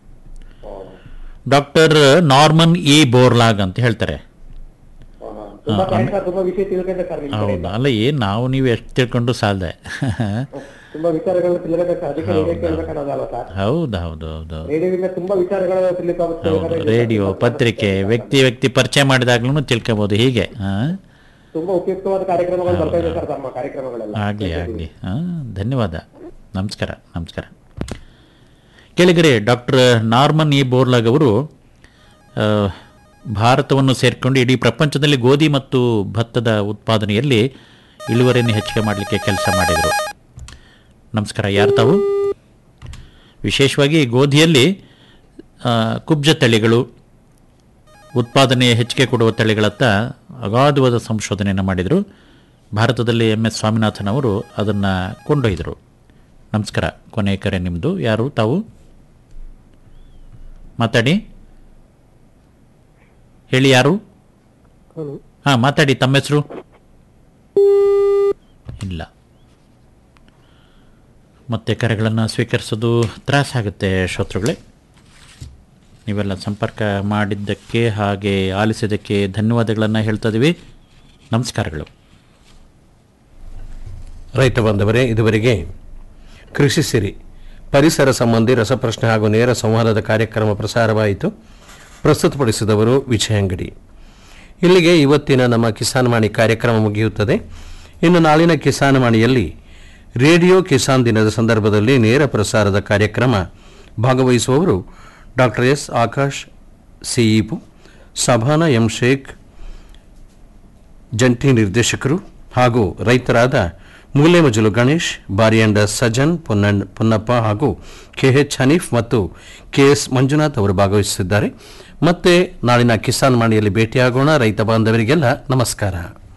ಡಾಕ್ಟರ್ ನಾರ್ಮನ್ ಇ ಬೋರ್ಲಾಗ್ ಅಂತ ಹೇಳ್ತಾರೆ
ತುಂಬಾ
ಹಾ,
ಥ್ಯಾಂಕ್ಸ್ ಸರ್ ತುಂಬಾ ವಿಷಯ ತಿಳ್ಕೊಂಡೆ ಸರ್ ನಿಮ್
ಹೌದು
ಕಡೆಯಿಂದ
ಅಲ್ಲ ಏನು ನಾವು ನೀವು ಎಷ್ಟು ತಿಳ್ಕೊಂಡು ಸಾಲದೆ
ತುಂಬಾ ವಿಚಾರಗಳನ್ನ ತಿಳ್ಕೊಂಡೆ ಸರ್ ಅದಕ್ಕೆ ರೇಡಿಯೋ ಕೇಳ್ಬೇಕನ್ನೋದಲ್ಲ ಸರ್
ಹೌದು ಹೌದು ಹೌದು
ರೇಡಿಯೋದಿಂದ ತುಂಬಾ ವಿಚಾರಗಳನ್ನ ತಿಳ್ಕೊಬೇಕು
ಹೌದು ರೇಡಿಯೋ ಪತ್ರಿಕೆ ವ್ಯಕ್ತಿ ವ್ಯಕ್ತಿ ಪರಿಚಯ ಮಾಡಿದಾಗ್ಲೂ ತಿಳ್ಕೊಬೋದು ಹೀಗೆ ಹಾಂ
ತುಂಬಾ ಉಪಯುಕ್ತವಾದ ಕಾರ್ಯಕ್ರಮಗಳು ಬರ್ತಾ ಇದೆ ಸರ್ ತಮ್ಮ ಕಾರ್ಯಕ್ರಮಗಳೆಲ್ಲ
ಆಗಲಿ ಆಗಲಿ ಹಾಂ ಧನ್ಯವಾದ ನಮಸ್ಕಾರ ನಮಸ್ಕಾರ ಕೇಳಿಗರೆ ಡಾಕ್ಟರ್ ನಾರ್ಮನ್ ಇ ಬೋರ್ಲಾಗ್ ಅವರು ಆ, ಭಾರತವನ್ನು ಸೇರಿಕೊಂಡು ಇಡೀ ಪ್ರಪಂಚದಲ್ಲಿ ಗೋಧಿ ಮತ್ತು ಭತ್ತದ ಉತ್ಪಾದನೆಯಲ್ಲಿ ಇಳುವರಿಯನ್ನು ಹೆಚ್ಚಿಗೆ ಮಾಡಲಿಕ್ಕೆ ಕೆಲಸ ಮಾಡಿದರು ನಮಸ್ಕಾರ ಯಾರು ತಾವು ವಿಶೇಷವಾಗಿ ಗೋಧಿಯಲ್ಲಿ ಆ, ಕುಬ್ಜ ತಳಿಗಳು ಉತ್ಪಾದನೆ ಹೆಚ್ಚಿಗೆ ಕೊಡುವ ತಳಿಗಳತ್ತ ಅಗಾಧವಾದ ಸಂಶೋಧನೆಯನ್ನು ಮಾಡಿದರು ಭಾರತದಲ್ಲಿ ಎಂ ಎಸ್ ಸ್ವಾಮಿನಾಥನ್ ಅವರು ಅದನ್ನು ಕೊಂಡೊಯ್ದರು ನಮಸ್ಕಾರ ಕೊನೆಯ ಕರೆ ನಿಮ್ಮದು ಯಾರು ತಾವು ಮಾತಾಡಿ ಹೇಳಿ ಯಾರು ಹಾಂ ಮಾತಾಡಿ ತಮ್ಮ ಹೆಸರು ಇಲ್ಲ ಮತ್ತೆ ಕರೆಗಳನ್ನು ಸ್ವೀಕರಿಸೋದು ತ್ರಾಸಾಗುತ್ತೆ ಶ್ರೋತೃಗಳೇ ನೀವೆಲ್ಲ ಸಂಪರ್ಕ ಮಾಡಿದ್ದಕ್ಕೆ ಹಾಗೆ ಆಲಿಸಿದ್ದಕ್ಕೆ ಧನ್ಯವಾದಗಳನ್ನು ಹೇಳ್ತಾ ಇದೀವಿ ನಮಸ್ಕಾರಗಳು
ರೈತ ಬಾಂಧವರೇ ಇದುವರೆಗೆ ಕೃಷಿ ಸಿರಿ ಪರಿಸರ ಸಂಬಂಧಿ ರಸಪ್ರಶ್ನೆ ಹಾಗೂ ನೇರ ಸಂವಾದದ ಕಾರ್ಯಕ್ರಮ ಪ್ರಸಾರವಾಯಿತು ಪ್ರಸ್ತುತಪಡಿಸಿದವರು ವಿಜಯ ಅಂಗಡಿ ಇಲ್ಲಿಗೆ ಇವತ್ತಿನ ನಮ್ಮ ಕಿಸಾನ್ ವಾಣಿ ಕಾರ್ಯಕ್ರಮ ಮುಗಿಯುತ್ತದೆ ಇನ್ನು ನಾಳಿನ ಕಿಸಾನ್ ವಾಣಿಯಲ್ಲಿ ರೇಡಿಯೋ ಕಿಸಾನ್ ದಿನದ ಸಂದರ್ಭದಲ್ಲಿ ನೇರ ಪ್ರಸಾರದ ಕಾರ್ಯಕ್ರಮ ಭಾಗವಹಿಸುವವರು ಡಾಕ್ಟರ್ ಎಸ್ ಆಕಾಶ್ ಸಿಇಪು ಸಭಾನ ಎಂ ಶೇಖ್ ಜಂಟಿ ನಿರ್ದೇಶಕರು ಹಾಗೂ ರೈತರಾದ ಮೂಲೆಮಜಲು ಗಣೇಶ್ ಬಾರಿಯಂಡ ಸಜನ್ ಪೊನ್ನಣ್ ಪೊನ್ನಪ್ಪ ಹಾಗೂ ಕೆಎಚ್ ಹನೀಫ್ ಮತ್ತು ಕೆಎಸ್ ಮಂಜುನಾಥ್ ಅವರು ಭಾಗವಹಿಸಿದ್ದಾರೆ ಮತ್ತೆ ನಾಳಿನ ಕಿಸಾನ್ ವಾಣಿಯಲ್ಲಿ ಭೇಟಿಯಾಗೋಣ ರೈತ ಬಾಂಧವರಿಗೆಲ್ಲ ನಮಸ್ಕಾರ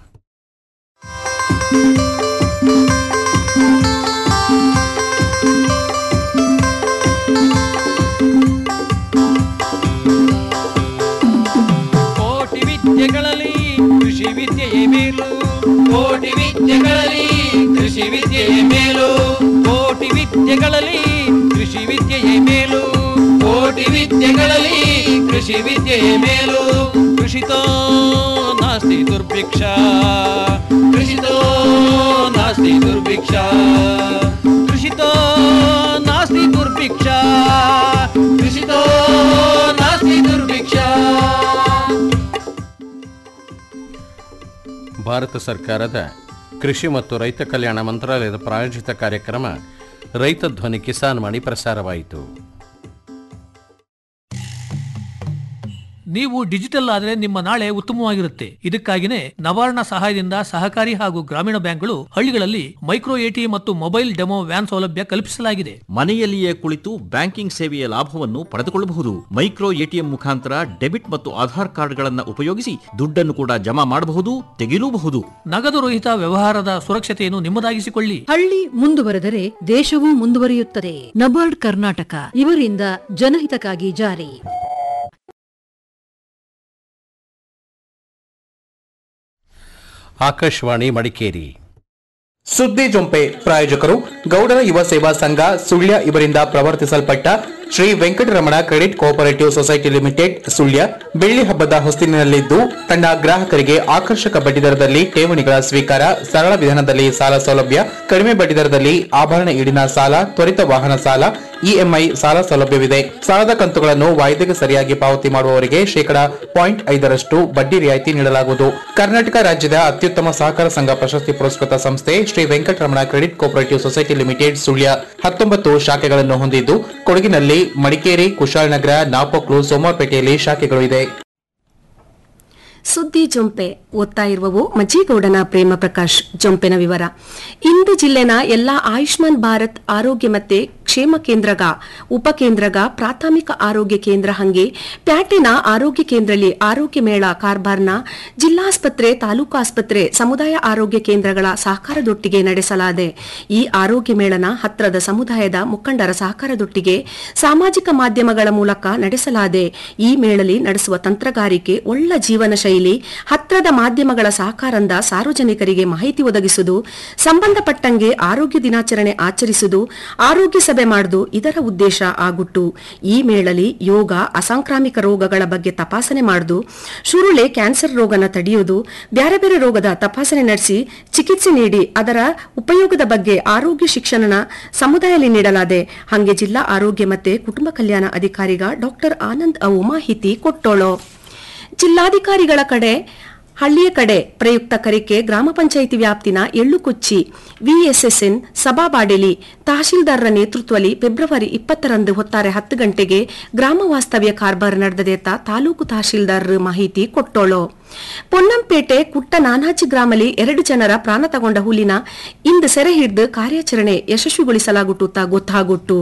ಕೋಟಿ ವಿದ್ಯೆಗಳಲ್ಲಿ ಕೃಷಿ ವಿದ್ಯೆಯೇ ಮೇಲು ಕೋಟಿ ವಿದ್ಯೆಗಳಲ್ಲಿ ಕೃಷಿ ವಿದ್ಯೆಯೇ ಮೇಲು ಕೋಟಿ ವಿದ್ಯೆಗಳಲ್ಲಿ ಕೃಷಿ ವಿದ್ಯೆಯೇ ಮೇಲು ಕೋಟಿ ವಿದ್ಯೆಗಳಲ್ಲಿ ಕೃಷಿ ವಿದ್ಯೆಯೇ ಮೇಲು ಕೃಷಿತೋ ನಾಸ್ತಿ ದುರ್ಭಿಕ್ಷ ಕೃಷಿತೋ ನಾಸ್ತಿ ದುರ್ಭಿಕ್ಷ ಕೃಷಿತೋ ನಾಸ್ತಿ ದುರ್ಭಿಕ್ಷ ಕೃಷಿತೋ ನಾಸ್ತಿ ದುರ್ಭಿಕ್ಷ
ಭಾರತ ಸರ್ಕಾರದ ಕೃಷಿ ಮತ್ತು ರೈತ ಕಲ್ಯಾಣ ಮಂತ್ರಾಲಯದ ಪ್ರಾಯೋಜಿತ ಕಾರ್ಯಕ್ರಮ ರೈತ ಧ್ವನಿ ಕಿಸಾನ್ ವಾಣಿ ಪ್ರಸಾರವಾಯಿತು
ನೀವು ಡಿಜಿಟಲ್ ಆದರೆ ನಿಮ್ಮ ನಾಳೆ ಉತ್ತಮವಾಗಿರುತ್ತೆ ಇದಕ್ಕಾಗಿನೇ ನವಾರ್ಣ ಸಹಾಯದಿಂದ ಸಹಕಾರಿ ಹಾಗೂ ಗ್ರಾಮೀಣ ಬ್ಯಾಂಕ್ಗಳು ಹಳ್ಳಿಗಳಲ್ಲಿ ಮೈಕ್ರೋ ಎಟಿ ಮತ್ತು ಮೊಬೈಲ್ ಡೆಮೋ ವ್ಯಾನ್ ಸೌಲಭ್ಯ ಕಲ್ಪಿಸಲಾಗಿದೆ
ಮನೆಯಲ್ಲಿಯೇ ಕುಳಿತು ಬ್ಯಾಂಕಿಂಗ್ ಸೇವೆಯ ಲಾಭವನ್ನು ಪಡೆದುಕೊಳ್ಳಬಹುದು ಮೈಕ್ರೋ ಎಟಿಎಂ ಮುಖಾಂತರ ಡೆಬಿಟ್ ಮತ್ತು ಆಧಾರ್ ಕಾರ್ಡ್ಗಳನ್ನು ಉಪಯೋಗಿಸಿ ದುಡ್ಡನ್ನು ಕೂಡ ಜಮಾ ಮಾಡಬಹುದು ತೆಗೆಯಲೂಬಹುದು
ನಗದು ರಹಿತ ವ್ಯವಹಾರದ ಸುರಕ್ಷತೆಯನ್ನು ನಿಮ್ಮದಾಗಿಸಿಕೊಳ್ಳಿ
ಹಳ್ಳಿ ಮುಂದುವರೆದರೆ ದೇಶವೂ ಮುಂದುವರಿಯುತ್ತದೆ ನಬಾರ್ಡ್ ಕರ್ನಾಟಕ ಇವರಿಂದ ಜನಹಿತಕ್ಕಾಗಿ ಜಾರಿ
ಆಕಾಶವಾಣಿ ಮಡಿಕೇರಿ
ಸುದ್ದಿ ಜೊಂಪೆ ಪ್ರಾಯೋಜಕರು ಗೌಡರ ಯುವ ಸೇವಾ ಸಂಘ ಸುಳ್ಯ ಇವರಿಂದ ಪ್ರವರ್ತಿಸಲ್ಪಟ್ಟ Shri Venkataramana credit cooperative society limited Sullia ಬೆಳ್ಳಿ ಹಬ್ಬದ ಹೊಸ್ತಿಲಿನಲ್ಲಿದ್ದು ತನ್ನ ಗ್ರಾಹಕರಿಗೆ ಆಕರ್ಷಕ ಬಡ್ಡಿದರದಲ್ಲಿ ಠೇವಣಿಗಳ ಸ್ವೀಕಾರ ಸರಳ ವಿಧಾನದಲ್ಲಿ ಸಾಲ ಸೌಲಭ್ಯ ಕಡಿಮೆ ಬಡ್ಡಿದರದಲ್ಲಿ ಆಭರಣ ಈಡಿನ ಸಾಲ ತ್ವರಿತ ವಾಹನ ಸಾಲ ಇಎಂಐ ಸಾಲ ಸೌಲಭ್ಯವಿದೆ ಸಾಲದ ಕಂತುಗಳನ್ನು ವಾಯ್ದೆಗೆ ಸರಿಯಾಗಿ ಪಾವತಿ ಮಾಡುವವರಿಗೆ ಶೇಕಡಾ ಪಾಯಿಂಟ್ ಐದರಷ್ಟು ಬಡ್ಡಿ ರಿಯಾಯಿತಿ ನೀಡಲಾಗುವುದು ಕರ್ನಾಟಕ ರಾಜ್ಯದ ಅತ್ಯುತ್ತಮ ಸಹಕಾರ ಸಂಘ ಪ್ರಶಸ್ತಿ ಪುರಸ್ಕೃತ ಸಂಸ್ಥೆ Shri Venkataramana credit cooperative society limited Sullia ಹತ್ತೊಂಬತ್ತು ಶಾಖೆಗಳನ್ನು ಹೊಂದಿದ್ದು ಕೊಡಗಿನಲ್ಲಿ ಮಡಿಕೇರಿ ಕುಶಾಲನಗರ ನಾಪೋಕ್ಲು ಸೋಮವಾರಪೇಟೆಯಲ್ಲಿ ಶಾಖೆಗಳು ಇದೆ
ಸುದ್ದಿ ಜೊಂಪೆ ಓದ್ತಾ ಇರುವವು ಮಜ್ಜಿಗೌಡನ ಪ್ರೇಮ ಪ್ರಕಾಶ್ ಜೊಂಪೆನ ವಿವರ ಇಂದು ಜಿಲ್ಲೆನ ಎಲ್ಲಾ ಆಯುಷ್ಮಾನ್ ಭಾರತ್ ಆರೋಗ್ಯ ಮತ್ತೆ ಕ್ಷೇಮ ಕೇಂದ್ರಗ ಉಪಕೇಂದ್ರಗ ಪ್ರಾಥಮಿಕ ಆರೋಗ್ಯ ಕೇಂದ್ರ ಹಂಗೆ ಪ್ಯಾಟಿನ ಆರೋಗ್ಯ ಕೇಂದ್ರದಲ್ಲಿ ಆರೋಗ್ಯ ಮೇಳ ಕಾರ್ಬಾರ್ನ ಜಿಲ್ಲಾಸ್ಪತ್ರೆ ತಾಲೂಕು ಆಸ್ಪತ್ರೆ ಸಮುದಾಯ ಆರೋಗ್ಯ ಕೇಂದ್ರಗಳ ಸಹಕಾರದೊಟ್ಟಿಗೆ ನಡೆಸಲಾದೆ ಈ ಆರೋಗ್ಯ ಮೇಳನ ಹತ್ರದ ಸಮುದಾಯದ ಮುಖಂಡರ ಸಹಕಾರದೊಟ್ಟಿಗೆ ಸಾಮಾಜಿಕ ಮಾಧ್ಯಮಗಳ ಮೂಲಕ ನಡೆಸಲಾದೆ ಈ ಮೇಳಲಿ ನಡೆಸುವ ತಂತ್ರಗಾರಿಕೆ ಒಳ್ಳ ಜೀವನ ಶೈಲಿ ಹತ್ರದ ಮಾಧ್ಯಮಗಳ ಸಹಕಾರದಿಂದ ಸಾರ್ವಜನಿಕರಿಗೆ ಮಾಹಿತಿ ಒದಗಿಸುವುದು ಸಂಬಂಧಪಟ್ಟಂಗೆ ಆರೋಗ್ಯ ದಿನಾಚರಣೆ ಆಚರಿಸುವುದು ಆರೋಗ್ಯ ಸಭೆ ಮಾಡುವುದು ಇದರ ಉದ್ದೇಶ ಆಗುಟ್ಟು ಈ ಮೇಳಲಿ ಯೋಗ ಅಸಾಂಕ್ರಾಮಿಕ ರೋಗಗಳ ಬಗ್ಗೆ ತಪಾಸಣೆ ಮಾಡುವುದು ಶುರುಳೆ ಕ್ಯಾನ್ಸರ್ ರೋಗನ ತಡೆಯುವುದು ಬ್ಯಾರೆ ಬೇರೆ ರೋಗದ ತಪಾಸಣೆ ನಡೆಸಿ ಚಿಕಿತ್ಸೆ ನೀಡಿ ಅದರ ಉಪಯೋಗದ ಬಗ್ಗೆ ಆರೋಗ್ಯ ಶಿಕ್ಷಣ ಸಮುದಾಯದಲ್ಲಿ ನೀಡಲಾದೆ ಹಂಗೆ ಜಿಲ್ಲಾ ಆರೋಗ್ಯ ಮತ್ತೆ ಕುಟುಂಬ ಕಲ್ಯಾಣ ಅಧಿಕಾರಿಗ ಡಾಕ್ಟರ್ ಆನಂದ್ ಅವು ಮಾಹಿತಿ ಕೊಟ್ಟೋಳು ಜಿಲ್ಲಾಧಿಕಾರಿಗಳ ಕಡೆ ಹಳ್ಳಿಯ ಕಡೆ ಪ್ರಯುಕ್ತ ಕರಿಕೆ ಗ್ರಾಮ ಪಂಚಾಯಿತಿ ವ್ಯಾಪ್ತಿನ ಎಳ್ಳುಕುಚ್ಚಿ ವಿಎಸ್ಎಸ್ಎನ್ ಸಭಾಬಾಡೆಲಿ ತಹಶೀಲ್ದಾರರ ನೇತೃತ್ವದಲ್ಲಿ ಫೆಬ್ರವರಿ ಇಪ್ಪತ್ತರಂದು ಹೊತ್ತಾರೆ ಹತ್ತು ಗಂಟೆಗೆ ಗ್ರಾಮ ವಾಸ್ತವ್ಯ ಕಾರ್ಬಾರ್ ನಡೆದದೇತ ತಾಲೂಕು ತಹಶೀಲ್ದಾರರು ಮಾಹಿತಿ ಕೊಟ್ಟೋಳು ಪೊನ್ನಂಪೇಟೆ ಕುಟ್ಟ ನಾನಾಜಿ ಗ್ರಾಮಲ್ಲಿ ಎರಡು ಜನರ ಪ್ರಾಣ ತಗೊಂಡ ಹುಲಿನ ಇಂದು ಸೆರೆ ಹಿಡಿದು ಕಾರ್ಯಾಚರಣೆ ಯಶಸ್ವಿಗೊಳಿಸಲಾಗುತ್ತ ಗೊತ್ತಾಗುಟ್ಟು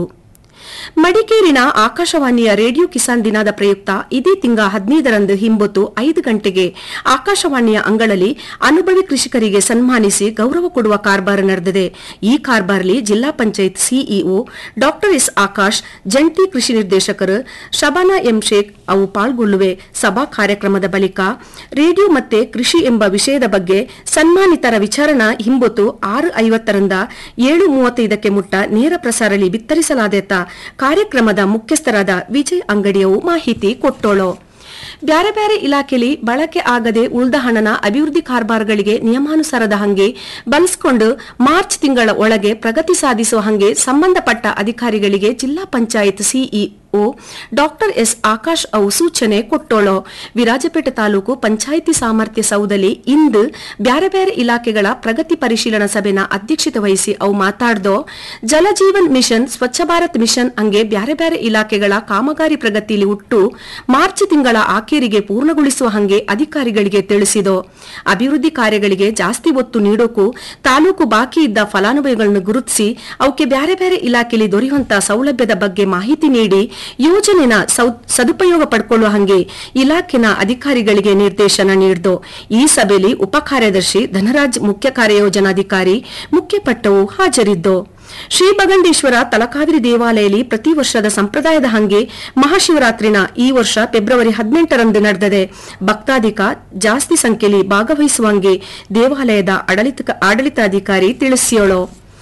ಮಡಿಕೇರಿನ ಆಕಾಶವಾಣಿಯ ರೇಡಿಯೋ ಕಿಸಾನ್ ದಿನದ ಪ್ರಯುಕ್ತ ಇದೇ ತಿಂಗ ಹದಿನೈದರಂದು ಹಿಂಬೊತ್ತು ಐದು ಗಂಟೆಗೆ ಆಕಾಶವಾಣಿಯ ಅಂಗಳಲ್ಲಿ ಅನುಭವಿ ಕೃಷಿಕರಿಗೆ ಸನ್ಮಾನಿಸಿ ಗೌರವ ಕೊಡುವ ಕಾರ್ಬಾರ್ ನಡೆದಿದೆ ಈ ಕಾರ್ಬಾರ್ಲಿ ಜಿಲ್ಲಾ panchayat CEO doctor S Akash ಜಂಟಿ ಕೃಷಿ ನಿರ್ದೇಶಕರು ಶಬಾನಾ ಎಂ ಶೇಖ್ ಅವು ಪಾಲ್ಗೊಳ್ಳುವೆ ಸಭಾ ಕಾರ್ಯಕ್ರಮದ ಬಳಿಕ ರೇಡಿಯೋ ಮತ್ತೆ ಕೃಷಿ ಎಂಬ ವಿಷಯದ ಬಗ್ಗೆ ಸನ್ಮಾನಿತರ ವಿಚಾರಣಾ ಹಿಂಬೊತ್ತು ಆರು ಐವತ್ತರಿಂದ ಏಳು ಮೂವತ್ತೈದಕ್ಕೆ ಮುಟ್ಟ ನೇರ ಪ್ರಸಾರಲಿ ಬಿತ್ತರಿಸಲಾದೇತ ಕಾರ್ಯಕ್ರಮದ ಮುಖ್ಯಸ್ಥರಾದ ವಿಜಯ್ ಅಂಗಡಿಯವು ಮಾಹಿತಿ ಕೊಟ್ಟೋಳು ಬ್ಯಾರೆ ಬ್ಯಾರೆ ಇಲಾಖೆಲಿ ಬಳಕೆ ಆಗದೆ ಉಳ್ದ ಹಣನ ಅಭಿವೃದ್ಧಿ ಕಾರ್ಬಾರ್ಗಳಿಗೆ ನಿಯಮಾನುಸಾರದ ಹಂಗೆ ಬಳಸಿಕೊಂಡು ಮಾರ್ಚ್ ತಿಂಗಳ ಒಳಗೆ ಪ್ರಗತಿ ಸಾಧಿಸುವ ಹಂಗೆ ಸಂಬಂಧಪಟ್ಟ ಅಧಿಕಾರಿಗಳಿಗೆ ಜಿಲ್ಲಾ panchayat CEO doctor S Akash ಅವು ಸೂಚನೆ ಕೊಟ್ಟೋಳು ವಿರಾಜಪೇಟೆ ತಾಲೂಕು ಪಂಚಾಯಿತಿ ಸಾಮರ್ಥ್ಯ ಸೌಧಲಿ ಇಂದು ಬ್ಯಾರೆ ಬ್ಯಾರೆ ಇಲಾಖೆಗಳ ಪ್ರಗತಿ ಪರಿಶೀಲನಾ ಸಭೆನ ಅಧ್ಯಕ್ಷತೆ ವಹಿಸಿ ಅವು ಮಾತಾಡ್ದೋ ಜಲಜೀವನ್ ಮಿಷನ್ ಸ್ವಚ್ಛ ಭಾರತ್ ಮಿಷನ್ ಹಂಗೆ ಬ್ಯಾರೆ ಬ್ಯಾರೆ ಇಲಾಖೆಗಳ ಕಾಮಗಾರಿ ಪ್ರಗತಿಯಲ್ಲಿ ಹುಟ್ಟು ಮಾರ್ಚ್ ತಿಂಗಳ ಆಖೇರಿಗೆ ಪೂರ್ಣಗೊಳಿಸುವ ಹಂಗೆ ಅಧಿಕಾರಿಗಳಿಗೆ ತಿಳಿಸಿದೋ ಅಭಿವೃದ್ಧಿ ಕಾರ್ಯಗಳಿಗೆ ಜಾಸ್ತಿ ಒತ್ತು ನೀಡೋಕು ತಾಲೂಕು ಬಾಕಿ ಇದ್ದ ಫಲಾನುಭವಿಗಳನ್ನು ಗುರುತಿಸಿ ಅವಕ್ಕೆ ಬ್ಯಾರೆ ಬ್ಯಾರೆ ಇಲಾಖೆಯಲ್ಲಿ ದೊರೆಯುವಂತಹ ಸೌಲಭ್ಯದ ಬಗ್ಗೆ ಮಾಹಿತಿ ನೀಡಿ ಯೋಜನೆನ ಸೌ- ಸದುಪಯೋಗ ಪಡ್ಕೊಳ್ಳುವ ಹಂಗೆ ಇಲಾಖೆನ ಅಧಿಕಾರಿಗಳಿಗೆ ನಿರ್ದೇಶನ ನೀಡಿದೋ ಈ ಸಭೆಯಲ್ಲಿ ಉಪ ಕಾರ್ಯದರ್ಶಿ ಧನರಾಜ್ ಮುಖ್ಯ ಕಾರ್ಯಯೋಜನಾಧಿಕಾರಿ ಮುಖ್ಯ ಪಟ್ಟವು ಹಾಜರಿದ್ದು ಶ್ರೀ ಬಗಂಡೇಶ್ವರ ತಲಕಾವೇರಿ ದೇವಾಲಯದಲ್ಲಿ ಪ್ರತಿ ವರ್ಷದ ಸಂಪ್ರದಾಯದ ಹಂಗೆ ಮಹಾಶಿವರಾತ್ರಿನ ಈ ವರ್ಷ ಫೆಬ್ರವರಿ ಹದಿನೆಂಟರಂದು ನಡೆದಿದೆ ಭಕ್ತಾಧಿಕ ಜಾಸ್ತಿ ಸಂಖ್ಯೆಯಲ್ಲಿ ಭಾಗವಹಿಸುವಂಗೆ ದೇವಾಲಯದ ಆಡಳಿತ ಆಡಳಿತಾಧಿಕಾರಿ ತಿಳಿಸಿಯೋಳು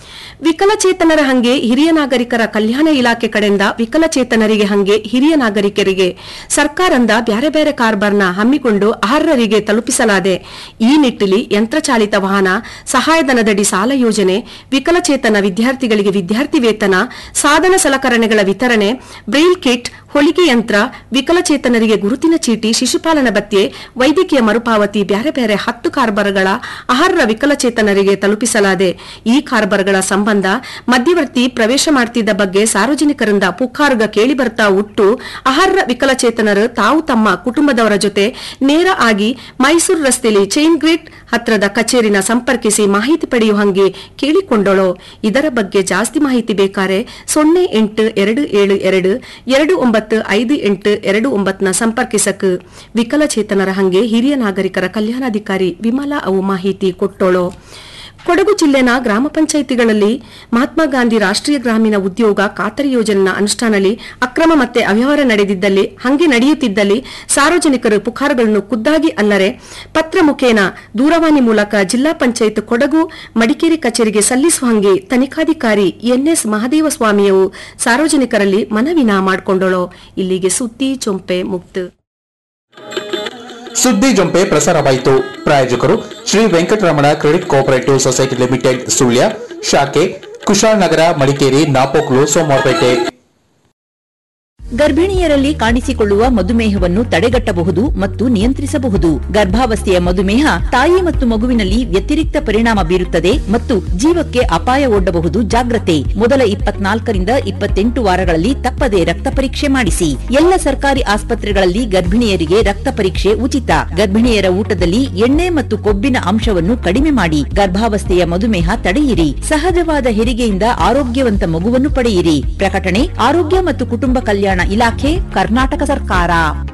ವಿಕಲಚೇತನರ ಹಂಗೆ ಹಿರಿಯ ನಾಗರಿಕರ ಕಲ್ಯಾಣ ಇಲಾಖೆ ಕಡೆಯಿಂದ ವಿಕಲಚೇತನರಿಗೆ ಹಂಗೆ ಹಿರಿಯ ನಾಗರಿಕರಿಗೆ ಸರ್ಕಾರದಿಂದ ಬ್ಯಾರೆ ಬ್ಯಾರೆ ಕಾರ್ಬಾರ್ನ ಹಮ್ಮಿಕೊಂಡು ಅರ್ಹರಿಗೆ ತಲುಪಿಸಲಾದೆ ಈ ನಿಟ್ಟಿನಲ್ಲಿ ಯಂತ್ರಚಾಲಿತ ವಾಹನ ಸಹಾಯಧನದಡಿ ಸಾಲ ಯೋಜನೆ ವಿಕಲಚೇತನ ವಿದ್ಯಾರ್ಥಿಗಳಿಗೆ ವಿದ್ಯಾರ್ಥಿ ವೇತನ ಸಾಧನ ಸಲಕರಣೆಗಳ ವಿತರಣೆ ಬ್ರೈಲ್ ಕಿಟ್ ಹೊಲಿಗೆ ಯಂತ್ರ ವಿಕಲಚೇತನರಿಗೆ ಗುರುತಿನ ಚೀಟಿ ಶಿಶುಪಾಲನ ಭತ್ಯೆ ವೈದ್ಯಕೀಯ ಮರುಪಾವತಿ ಬ್ಯಾರೆ ಬ್ಯಾರೆ ಹತ್ತು ಕಾರ್ಬಾರ್ಗಳ ಅರ್ಹ ವಿಕಲಚೇತನರಿಗೆ ತಲುಪಿಸಲಾದೆ ಈ ಕಾರ್ಬಾರ್ಗಳ ಸಂಬಂಧ ಮಧ್ಯವರ್ತಿ ಪ್ರವೇಶ ಮಾಡ್ತಿದ್ದ ಬಗ್ಗೆ ಸಾರ್ವಜನಿಕರಿಂದ ಪುಕಾರ್ಗ ಕೇಳಿ ಬರ್ತಾ ಉಟ್ಟು ಅರ್ಹ ವಿಕಲಚೇತನರು ತಾವು ತಮ್ಮ ಕುಟುಂಬದವರ ಜೊತೆ ನೇರ ಆಗಿ ಮೈಸೂರು ರಸ್ತೆಯಲ್ಲಿ ಚೈನ್ ಗ್ರಿಡ್ ಹತ್ರದ ಕಚೇರಿನ ಸಂಪರ್ಕಿಸಿ ಮಾಹಿತಿ ಪಡೆಯುವ ಹಂಗೆ ಕೇಳಿಕೊಂಡಳು ಇದರ ಬಗ್ಗೆ ಜಾಸ್ತಿ ಮಾಹಿತಿ ಬೇಕಾರೆ ಸೊನ್ನೆ ಎಂಟು ಎರಡು ಏಳು ಎರಡು ಎರಡು ಒಂಬತ್ತು ಐದು ಎಂಟು ಎರಡು ಒಂಬತ್ತನ ಸಂಪರ್ಕಿಸಕ್ ವಿಕಲಚೇತನರ ಹಂಗೆ ಹಿರಿಯ ನಾಗರಿಕರ ಕಲ್ಯಾಣಾಧಿಕಾರಿ ವಿಮಲಾ ಅವು ಮಾಹಿತಿ ಕೊಟ್ಟೋಳು ಕೊಡಗು ಜಿಲ್ಲೆನ ಗ್ರಾಮ ಪಂಚಾಯಿತಿಗಳಲ್ಲಿ ಮಹಾತ್ಮ ಗಾಂಧಿ ರಾಷ್ಟ್ರೀಯ ಗ್ರಾಮೀಣ ಉದ್ಯೋಗ ಖಾತರಿ ಯೋಜನೆಯ ಅನುಷ್ಠಾನದಲ್ಲಿ ಅಕ್ರಮ ಮತ್ತೆ ಅವ್ಯವಹಾರ ನಡೆದಿದ್ದಲ್ಲಿ ಹಂಗೆ ನಡೆಯುತ್ತಿದ್ದಲ್ಲಿ ಸಾರ್ವಜನಿಕರು ಪುಕಾರ್ಗಳನ್ನು ಖುದ್ದಾಗಿ ಅಲ್ಲರೆ ಪತ್ರ ಮುಖೇನ ದೂರವಾಣಿ ಮೂಲಕ ಜಿಲ್ಲಾ ಪಂಚಾಯತ್ ಕೊಡಗು ಮಡಿಕೇರಿ ಕಚೇರಿಗೆ ಸಲ್ಲಿಸುವ ಹಂಗೆ ತನಿಖಾಧಿಕಾರಿ ಎನ್ಎಸ್ ಮಹದೇವ ಸ್ವಾಮಿಯವು ಸಾರ್ವಜನಿಕರಲ್ಲಿ ಮನವಿನ ಮಾಡಿಕೊಂಡಳು ಇಲ್ಲಿಗೆ ಸುದ್ದಿ ಚೊಂಪೆ ಮುಕ್ತ
ಸುದ್ದಿ ಜೊಂಪೆ ಪ್ರಸಾರವಾಯಿತು ಪ್ರಾಯೋಜಕರು Shri Venkataramana credit cooperative society limited Sullia ಶಾಖೆ ಕುಶಾಲನಗರ ಮಡಿಕೇರಿ ನಾಪೋಕ್ಲು ಸೋಮವಾರಪೇಟೆ
ಗರ್ಭಿಣಿಯರಲ್ಲಿ ಕಾಣಿಸಿಕೊಳ್ಳುವ ಮಧುಮೇಹವನ್ನು ತಡೆಗಟ್ಟಬಹುದು ಮತ್ತು ನಿಯಂತ್ರಿಸಬಹುದು ಗರ್ಭಾವಸ್ಥೆಯ ಮಧುಮೇಹ ತಾಯಿ ಮತ್ತು ಮಗುವಿನಲ್ಲಿ ವ್ಯತಿರಿಕ್ತ ಪರಿಣಾಮ ಬೀರುತ್ತದೆ ಮತ್ತು ಜೀವಕ್ಕೆ ಅಪಾಯ ಒಡ್ಡಬಹುದು ಜಾಗ್ರತೆ ಮೊದಲ ಇಪ್ಪತ್ನಾಲ್ಕರಿಂದ ಇಪ್ಪತ್ತೆಂಟು ವಾರಗಳಲ್ಲಿ ತಪ್ಪದೆ ರಕ್ತ ಪರೀಕ್ಷೆ ಮಾಡಿಸಿ ಎಲ್ಲ ಸರ್ಕಾರಿ ಆಸ್ಪತ್ರೆಗಳಲ್ಲಿ ಗರ್ಭಿಣಿಯರಿಗೆ ರಕ್ತ ಪರೀಕ್ಷೆ ಉಚಿತ ಗರ್ಭಿಣಿಯರ ಊಟದಲ್ಲಿ ಎಣ್ಣೆ ಮತ್ತು ಕೊಬ್ಬಿನ ಅಂಶವನ್ನು ಕಡಿಮೆ ಮಾಡಿ ಗರ್ಭಾವಸ್ಥೆಯ ಮಧುಮೇಹ ತಡೆಯಿರಿ ಸಹಜವಾದ ಹೆರಿಗೆಯಿಂದ ಆರೋಗ್ಯವಂತ ಮಗುವನ್ನು ಪಡೆಯಿರಿ ಪ್ರಕಟಣೆ ಆರೋಗ್ಯ ಮತ್ತು ಕುಟುಂಬ ಕಲ್ಯಾಣ ಇಲಾಖೆ ಕರ್ನಾಟಕ ಸರ್ಕಾರ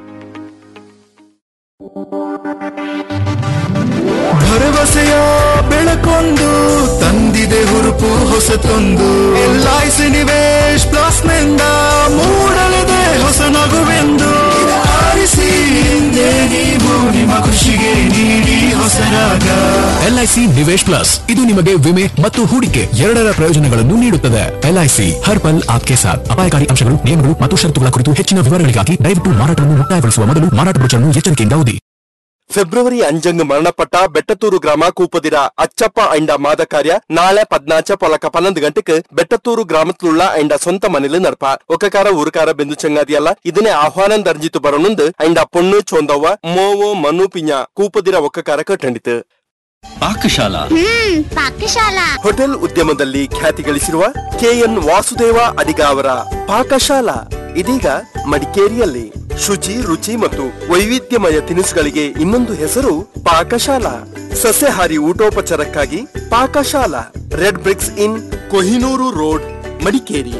ಭರವಸೆಯ ಬೆಳಕೊಂದು ತಂದಿದೆ ಹುರುಪು ಹೊಸತೊಂದು ಎಲ್ಐಸಿ ನಿವೇಶ್ ಪ್ಲಸ್ ನಿಂದ ಮೂಡಲಿದೆ ಹೊಸ ನಗುವೆಂದು ಆರಿಸಿ ಹಿಂದೆ ನೀವು ನಿಮ್ಮ ಖುಷಿಗೆ ನೀಡಿ ಹೊಸರಾಗ
ಎಲ್ಐಸಿ ನಿವೇಶ್ ಪ್ಲಸ್ ಇದು ನಿಮಗೆ ವಿಮೆ ಮತ್ತು ಹೂಡಿಕೆ ಎರಡರ ಪ್ರಯೋಜನಗಳನ್ನು ನೀಡುತ್ತದೆ ಎಲ್ಐಸಿ ಹರ್ ಪಲ್ ಆಪ್ಕೆ ಸಾಥ್ ಅಪಾಯಕಾರಿ ಅಂಶಗಳು ನಿಯಮಗಳು ಮತ್ತು ಷರತ್ತುಗಳ ಕುರಿತು ಹೆಚ್ಚಿನ ವಿವರಗಳಿಗಾಗಿ ದಯವಿಟ್ಟು ಮಾರಾಟವನ್ನು ಮುಕ್ತಾಯಗೊಳಿಸುವ ಮೊದಲು ಮಾರಾಟ ಬ್ರೋಚರ್ನ್ನು ಎಚ್ಚರಿಕೆಯಿಂದ ಓದಿ
ಫೆಬ್ರವರಿ ಅಂಜಂಗ್ ಮರಣಪಟ್ಟ ಬೆಟ್ಟತೂರು ಗ್ರಾಮ ಕೂಪದಿರ ಅಚ್ಚಪ್ಪ ಐಂಡ ಮಾದ ಕಾರ್ಯ ನಾಳೆ ಪದ್ನಾಚ ಪೊಲಕ ಪನ್ನೊಂದು ಗಂಟೆಗೆ ಬೆಟ್ಟತೂರು ಗ್ರಾಮത്തിലുള്ള ಐಂಡ ಸ್ವಂತ ಮನೇಲಿ ನಡಪ ಒಕ್ಕಕಾರ ಊರುಕಾರ ಬೆಂದು ಚಂಗಾದಿಯಲ್ಲ ಇದನ್ನೇ ಆಹ್ವಾನಂ ದರ್ಜಿತು ಬರೋನುಂದು ಐಂಡ ಪೊಣ್ಣು ಚೋಂದವ್ವ ಮೋವೋ ಮನು ಪಿಂಜ ಕೂಪದಿರ ಒಕ್ಕಕಾರ ಕಟ್ಟಂಡಿತು
ಪಾಕಶಾಲಾ
ಪಾಕಶಾಲಾ ಹೋಟೆಲ್ ಉದ್ಯಮದಲ್ಲಿ ಖ್ಯಾತಿ ಗಳಿಸಿರುವ ಕೆಎನ್ ವಾಸುದೇವ ಅಡಿಗ ಅವರ ಪಾಕಶಾಲಾ ಇದೀಗ ಮಡಿಕೇರಿಯಲ್ಲಿ ಶುಚಿ ರುಚಿ ಮತ್ತು ವೈವಿಧ್ಯಮಯ ತಿನಿಸುಗಳಿಗೆ ಇನ್ನೊಂದು ಹೆಸರು ಪಾಕಶಾಲಾ ಸಸ್ಯಾಹಾರಿ ಊಟೋಪಚಾರಕ್ಕಾಗಿ ಪಾಕಶಾಲಾ red bricks in Kohinoor road Madikeri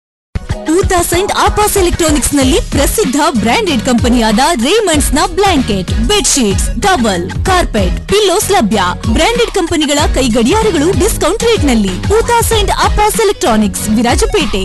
two thousand ಆಪಾಸ್ ಎಲೆಕ್ಟ್ರಾನಿಕ್ಸ್ ನಲ್ಲಿ ಪ್ರಸಿದ್ಧ ಬ್ರಾಂಡೆಡ್ ಕಂಪನಿಯಾದ ರೇಮಂಡ್ಸ್ ನ blanket bedsheets towel carpet pillows ಲಭ್ಯ ಬ್ರಾಂಡೆಡ್ ಕಂಪನಿಗಳ ಕೈ ಗಡಿಯಾರಗಳು ಡಿಸ್ಕೌಂಟ್ ರೇಟ್ ನಲ್ಲಿ ಟೂ ತೌಸಂಡ್ ಆಪಾಸ್ ಎಲೆಕ್ಟ್ರಾನಿಕ್ಸ್ ವಿರಾಜಪೇಟೆ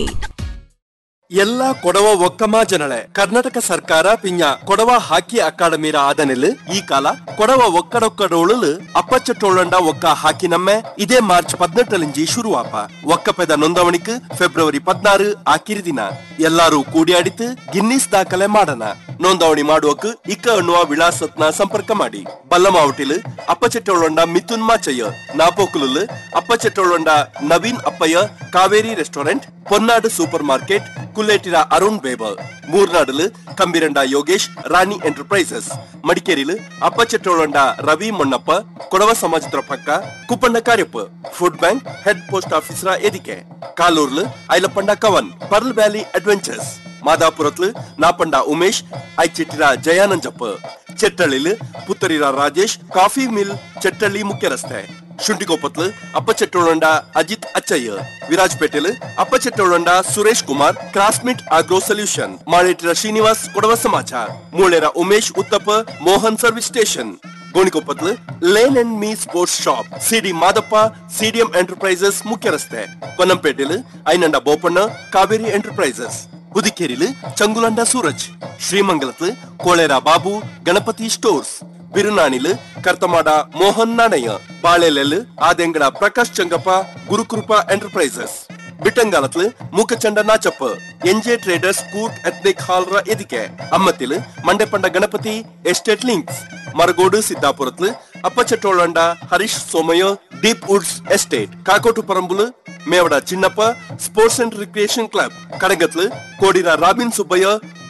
ಎಲ್ಲಾ ಕೊಡವ ಒಕ್ಕಮ ಜನಳೆ ಕರ್ನಾಟಕ ಸರ್ಕಾರ ಪಿಂಜ ಕೊಡವ ಹಾಕಿ ಅಕಾಡೆಮಿರ ಆದನೆಲ್ ಈ ಕಾಲ ಕೊಡವ ಒಕ್ಕಡೊಕ್ಕಡೋಳು ಅಪ್ಪಚ್ಚಟ್ಟೋಳಂಡ ಒಕ್ಕ ಹಾಕಿ ನಮ್ಮೆ ಇದೇ ಮಾರ್ಚ್ ಪದ್ನೆಟ್ಟಲಿಂಜಿ ಶುರುವಾಪ ಒಕ್ಕಪೆದ ನೋಂದವಣಿಕ್ ಫೆಬ್ರವರಿ ಪದ್ನಾರು ಆಕಿರಿ ದಿನ ಎಲ್ಲಾರು ಕೂಡಿಯಾಡಿತು ಗಿನ್ನಿಸ್ ದಾಖಲೆ ಮಾಡಣ ನೋಂದವಣಿ ಮಾಡುವಕ್ ಇಕ್ಕ ಅನ್ನುವ ವಿಳಾಸತ್ನ ಸಂಪರ್ಕ ಮಾಡಿ ಬಲ್ಲಮಾವಟಿಲ್ ಅಪ್ಪಚೆಟ್ಟೋಳೊಂಡ Mithun Machayya ನಾಪೋಕುಲು Appachettolanda Naveen Appaiah Kaveri restaurant Ponnadu super market Kulletira Arun வேபர் ಮೂರ್ನಾಡಲ್ ಕಂಬಿರಂಡ ಯೋಗೇಶ್ ರಾಣಿ ಎಂಟರ್ಪ್ರೈಸಸ್ ಮಡಿಕೇರಿಲ್ ಅಪ್ಪಚೆಟ್ಟೋಳಂಡ ರವಿ ಮೊಣ್ಣಪ್ಪ ಕೊಡವ ಸಮಾಜದ ಪಕ್ಕ Kuppanna Kariappa food bank head post ಆಫೀಸರ ಎದಿಕೆ ಕಾಲೂರ್ಲ್ Ailappanda Kavan pearl valley adventures ಮಾದಾಪುರತ್ಲ್ ನಾಪಂಡ ಉಮೇಶ್ ಐಚಿಟ್ಟಿರ ಜಯಾನಂಜಪ್ಪ ಚೆಟ್ಟಳ್ಳಿಲ್ ಪುತ್ತರಿರ ರಾಜೇಶ್ ಕಾಫಿ ಮಿಲ್ ಚೆಟ್ಟಳ್ಳಿ ಮುಖ್ಯ ರಸ್ತೆ ಶುಂಠಿಕೊಪ್ಪತ್ಲ್ ಅಪ್ಪಚೆಟ್ಟೋಳಂಡ ಅಜಿತ್ ಅಚ್ಚಯ್ಯ ವಿರಾಜ್ಪೇಟೆಲ್ ಅಪ್ಪಚೆಟ್ಟೋಳಂಡ ಸುರೇಶ್ ಕುಮಾರ್ ಕ್ರಾಸ್ಮಿಟ್ ಆಗ್ರೋ ಸೊಲ್ಯೂಷನ್ ಮಾಳೇಟಿರ ಶ್ರೀನಿವಾಸ್ ಕೊಡವ ಸಮಾಚಾರ ಮೂಳೆರ ಉಮೇಶ್ ಉತ್ತಪ್ಪ ಮೋಹನ್ ಸರ್ವಿಸ್ ಸ್ಟೇಷನ್ ಗೋಣಿಕೊಪ್ಪತ್ಲ್ lane and me sports shop CD Madappa CDM enterprises ಮುಖ್ಯ ರಸ್ತೆ ಕೊನ್ನಂಪೇಟೆಲ್ ಐನಂಡ ಬೋಪಣ್ಣ ಕಾವೇರಿ ಎಂಟರ್ಪ್ರೈಸಸ್ ಹುದಿಕೇರಿಲ್ ಚಂಗುಲಂಡ ಸೂರಜ್ ಶ್ರೀಮಂಗಲತ್ಲ್ ಕೋಳೇರ ಬಾಬು ಗಣಪತಿ ಸ್ಟೋರ್ಸ್ ಬಿರುನಾಣಿಲ್ ಕರ್ತಮಾಡ ಮೋಹನ್ ನಾಣಯ್ಯ ಬಾಳೆಲೆಲ್ ಆದೆಂಗಡ ಪ್ರಕಾಶ್ ಚಂಗಪ್ಪ ಗುರುಕೃಪ ಎಂಟರ್ಪ್ರೈಸಸ್ ಬಿಟ್ಟಂಗಾಲತ್ಲ್ Mookachanda Nachappa NJ traders Coorg ethnic hall ರ ಎದಿಕೆ ಅಮ್ಮತ್ತಿಲ್ ಮಂಡೆಪಂಡ ಗಣಪತಿ ಎಸ್ಟೇಟ್ ಲಿಂಕ್ಸ್ ಮರಗೋಡು ಸಿದ್ದಾಪುರತ್ಲ್ Appachettolanda Harish Somaiah deep woods estate Kakotu ಪರಂಬುಲ್ Mevada Chinnappa sports and recreation club ಕಡಗತ್ಲ್ ಕೋಡಿರ robin Subbaiah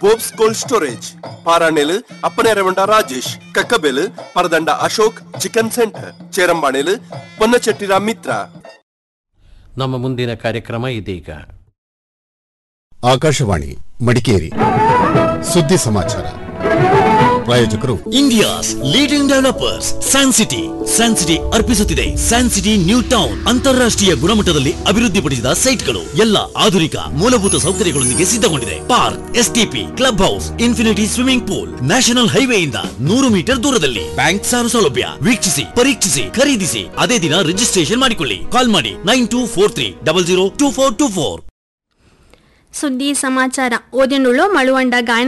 Bobs cold storage ಪಾರಾಣೆಲ್ ಅಪ್ಪನೆ ರೆವಂಡ ರಾಜೇಶ್ ಕಕ್ಕಬೆಲ್ ಪರದಂಡ ಅಶೋಕ್ ಚಿಕನ್ ಸೆಂಟರ್ ಚೇರಂಬಾಣೆಲ್ ಪೊನ್ನಚೆಟ್ಟಿರ ಮಿತ್ರ
ನಮ್ಮ ಮುಂದಿನ ಕಾರ್ಯಕ್ರಮ ಇದೀಗ
ಆಕಾಶವಾಣಿ ಮಡಿಕೇರಿ ಸುದ್ದಿ ಸಮಾಚಾರ ಪ್ರಾಯೋಜಕರು
India's leading developers Sancity Sancity ಅರ್ಪಿಸುತ್ತಿದೆ ಸ್ಯಾನ್ಸಿಟಿ ನ್ಯೂ ಟೌನ್ ಅಂತಾರಾಷ್ಟ್ರೀಯ ಗುಣಮಟ್ಟದಲ್ಲಿ ಅಭಿವೃದ್ಧಿಪಡಿಸಿದ ಸೈಟ್ಗಳು ಎಲ್ಲ ಆಧುನಿಕ ಮೂಲಭೂತ ಸೌಕರ್ಯಗಳೊಂದಿಗೆ ಸಿದ್ಧಗೊಂಡಿದೆ park STP club house infinity swimming pool national ಹೈವೇಯಿಂದ ನೂರು ಮೀಟರ್ ದೂರದಲ್ಲಿ ಬ್ಯಾಂಕ್ ಸಾಲ ಸೌಲಭ್ಯ ವೀಕ್ಷಿಸಿ ಪರೀಕ್ಷಿಸಿ ಖರೀದಿಸಿ ಅದೇ ದಿನ ರಿಜಿಸ್ಟ್ರೇಷನ್ ಮಾಡಿಕೊಳ್ಳಿ ಕಾಲ್ ಮಾಡಿ nine two four three double zero two four two four
ಸುದ್ದಿ ಸಮಾಚಾರ ಓದಿನುಳ್ಳು ಮಳುವಂಡ ಗಾಯನ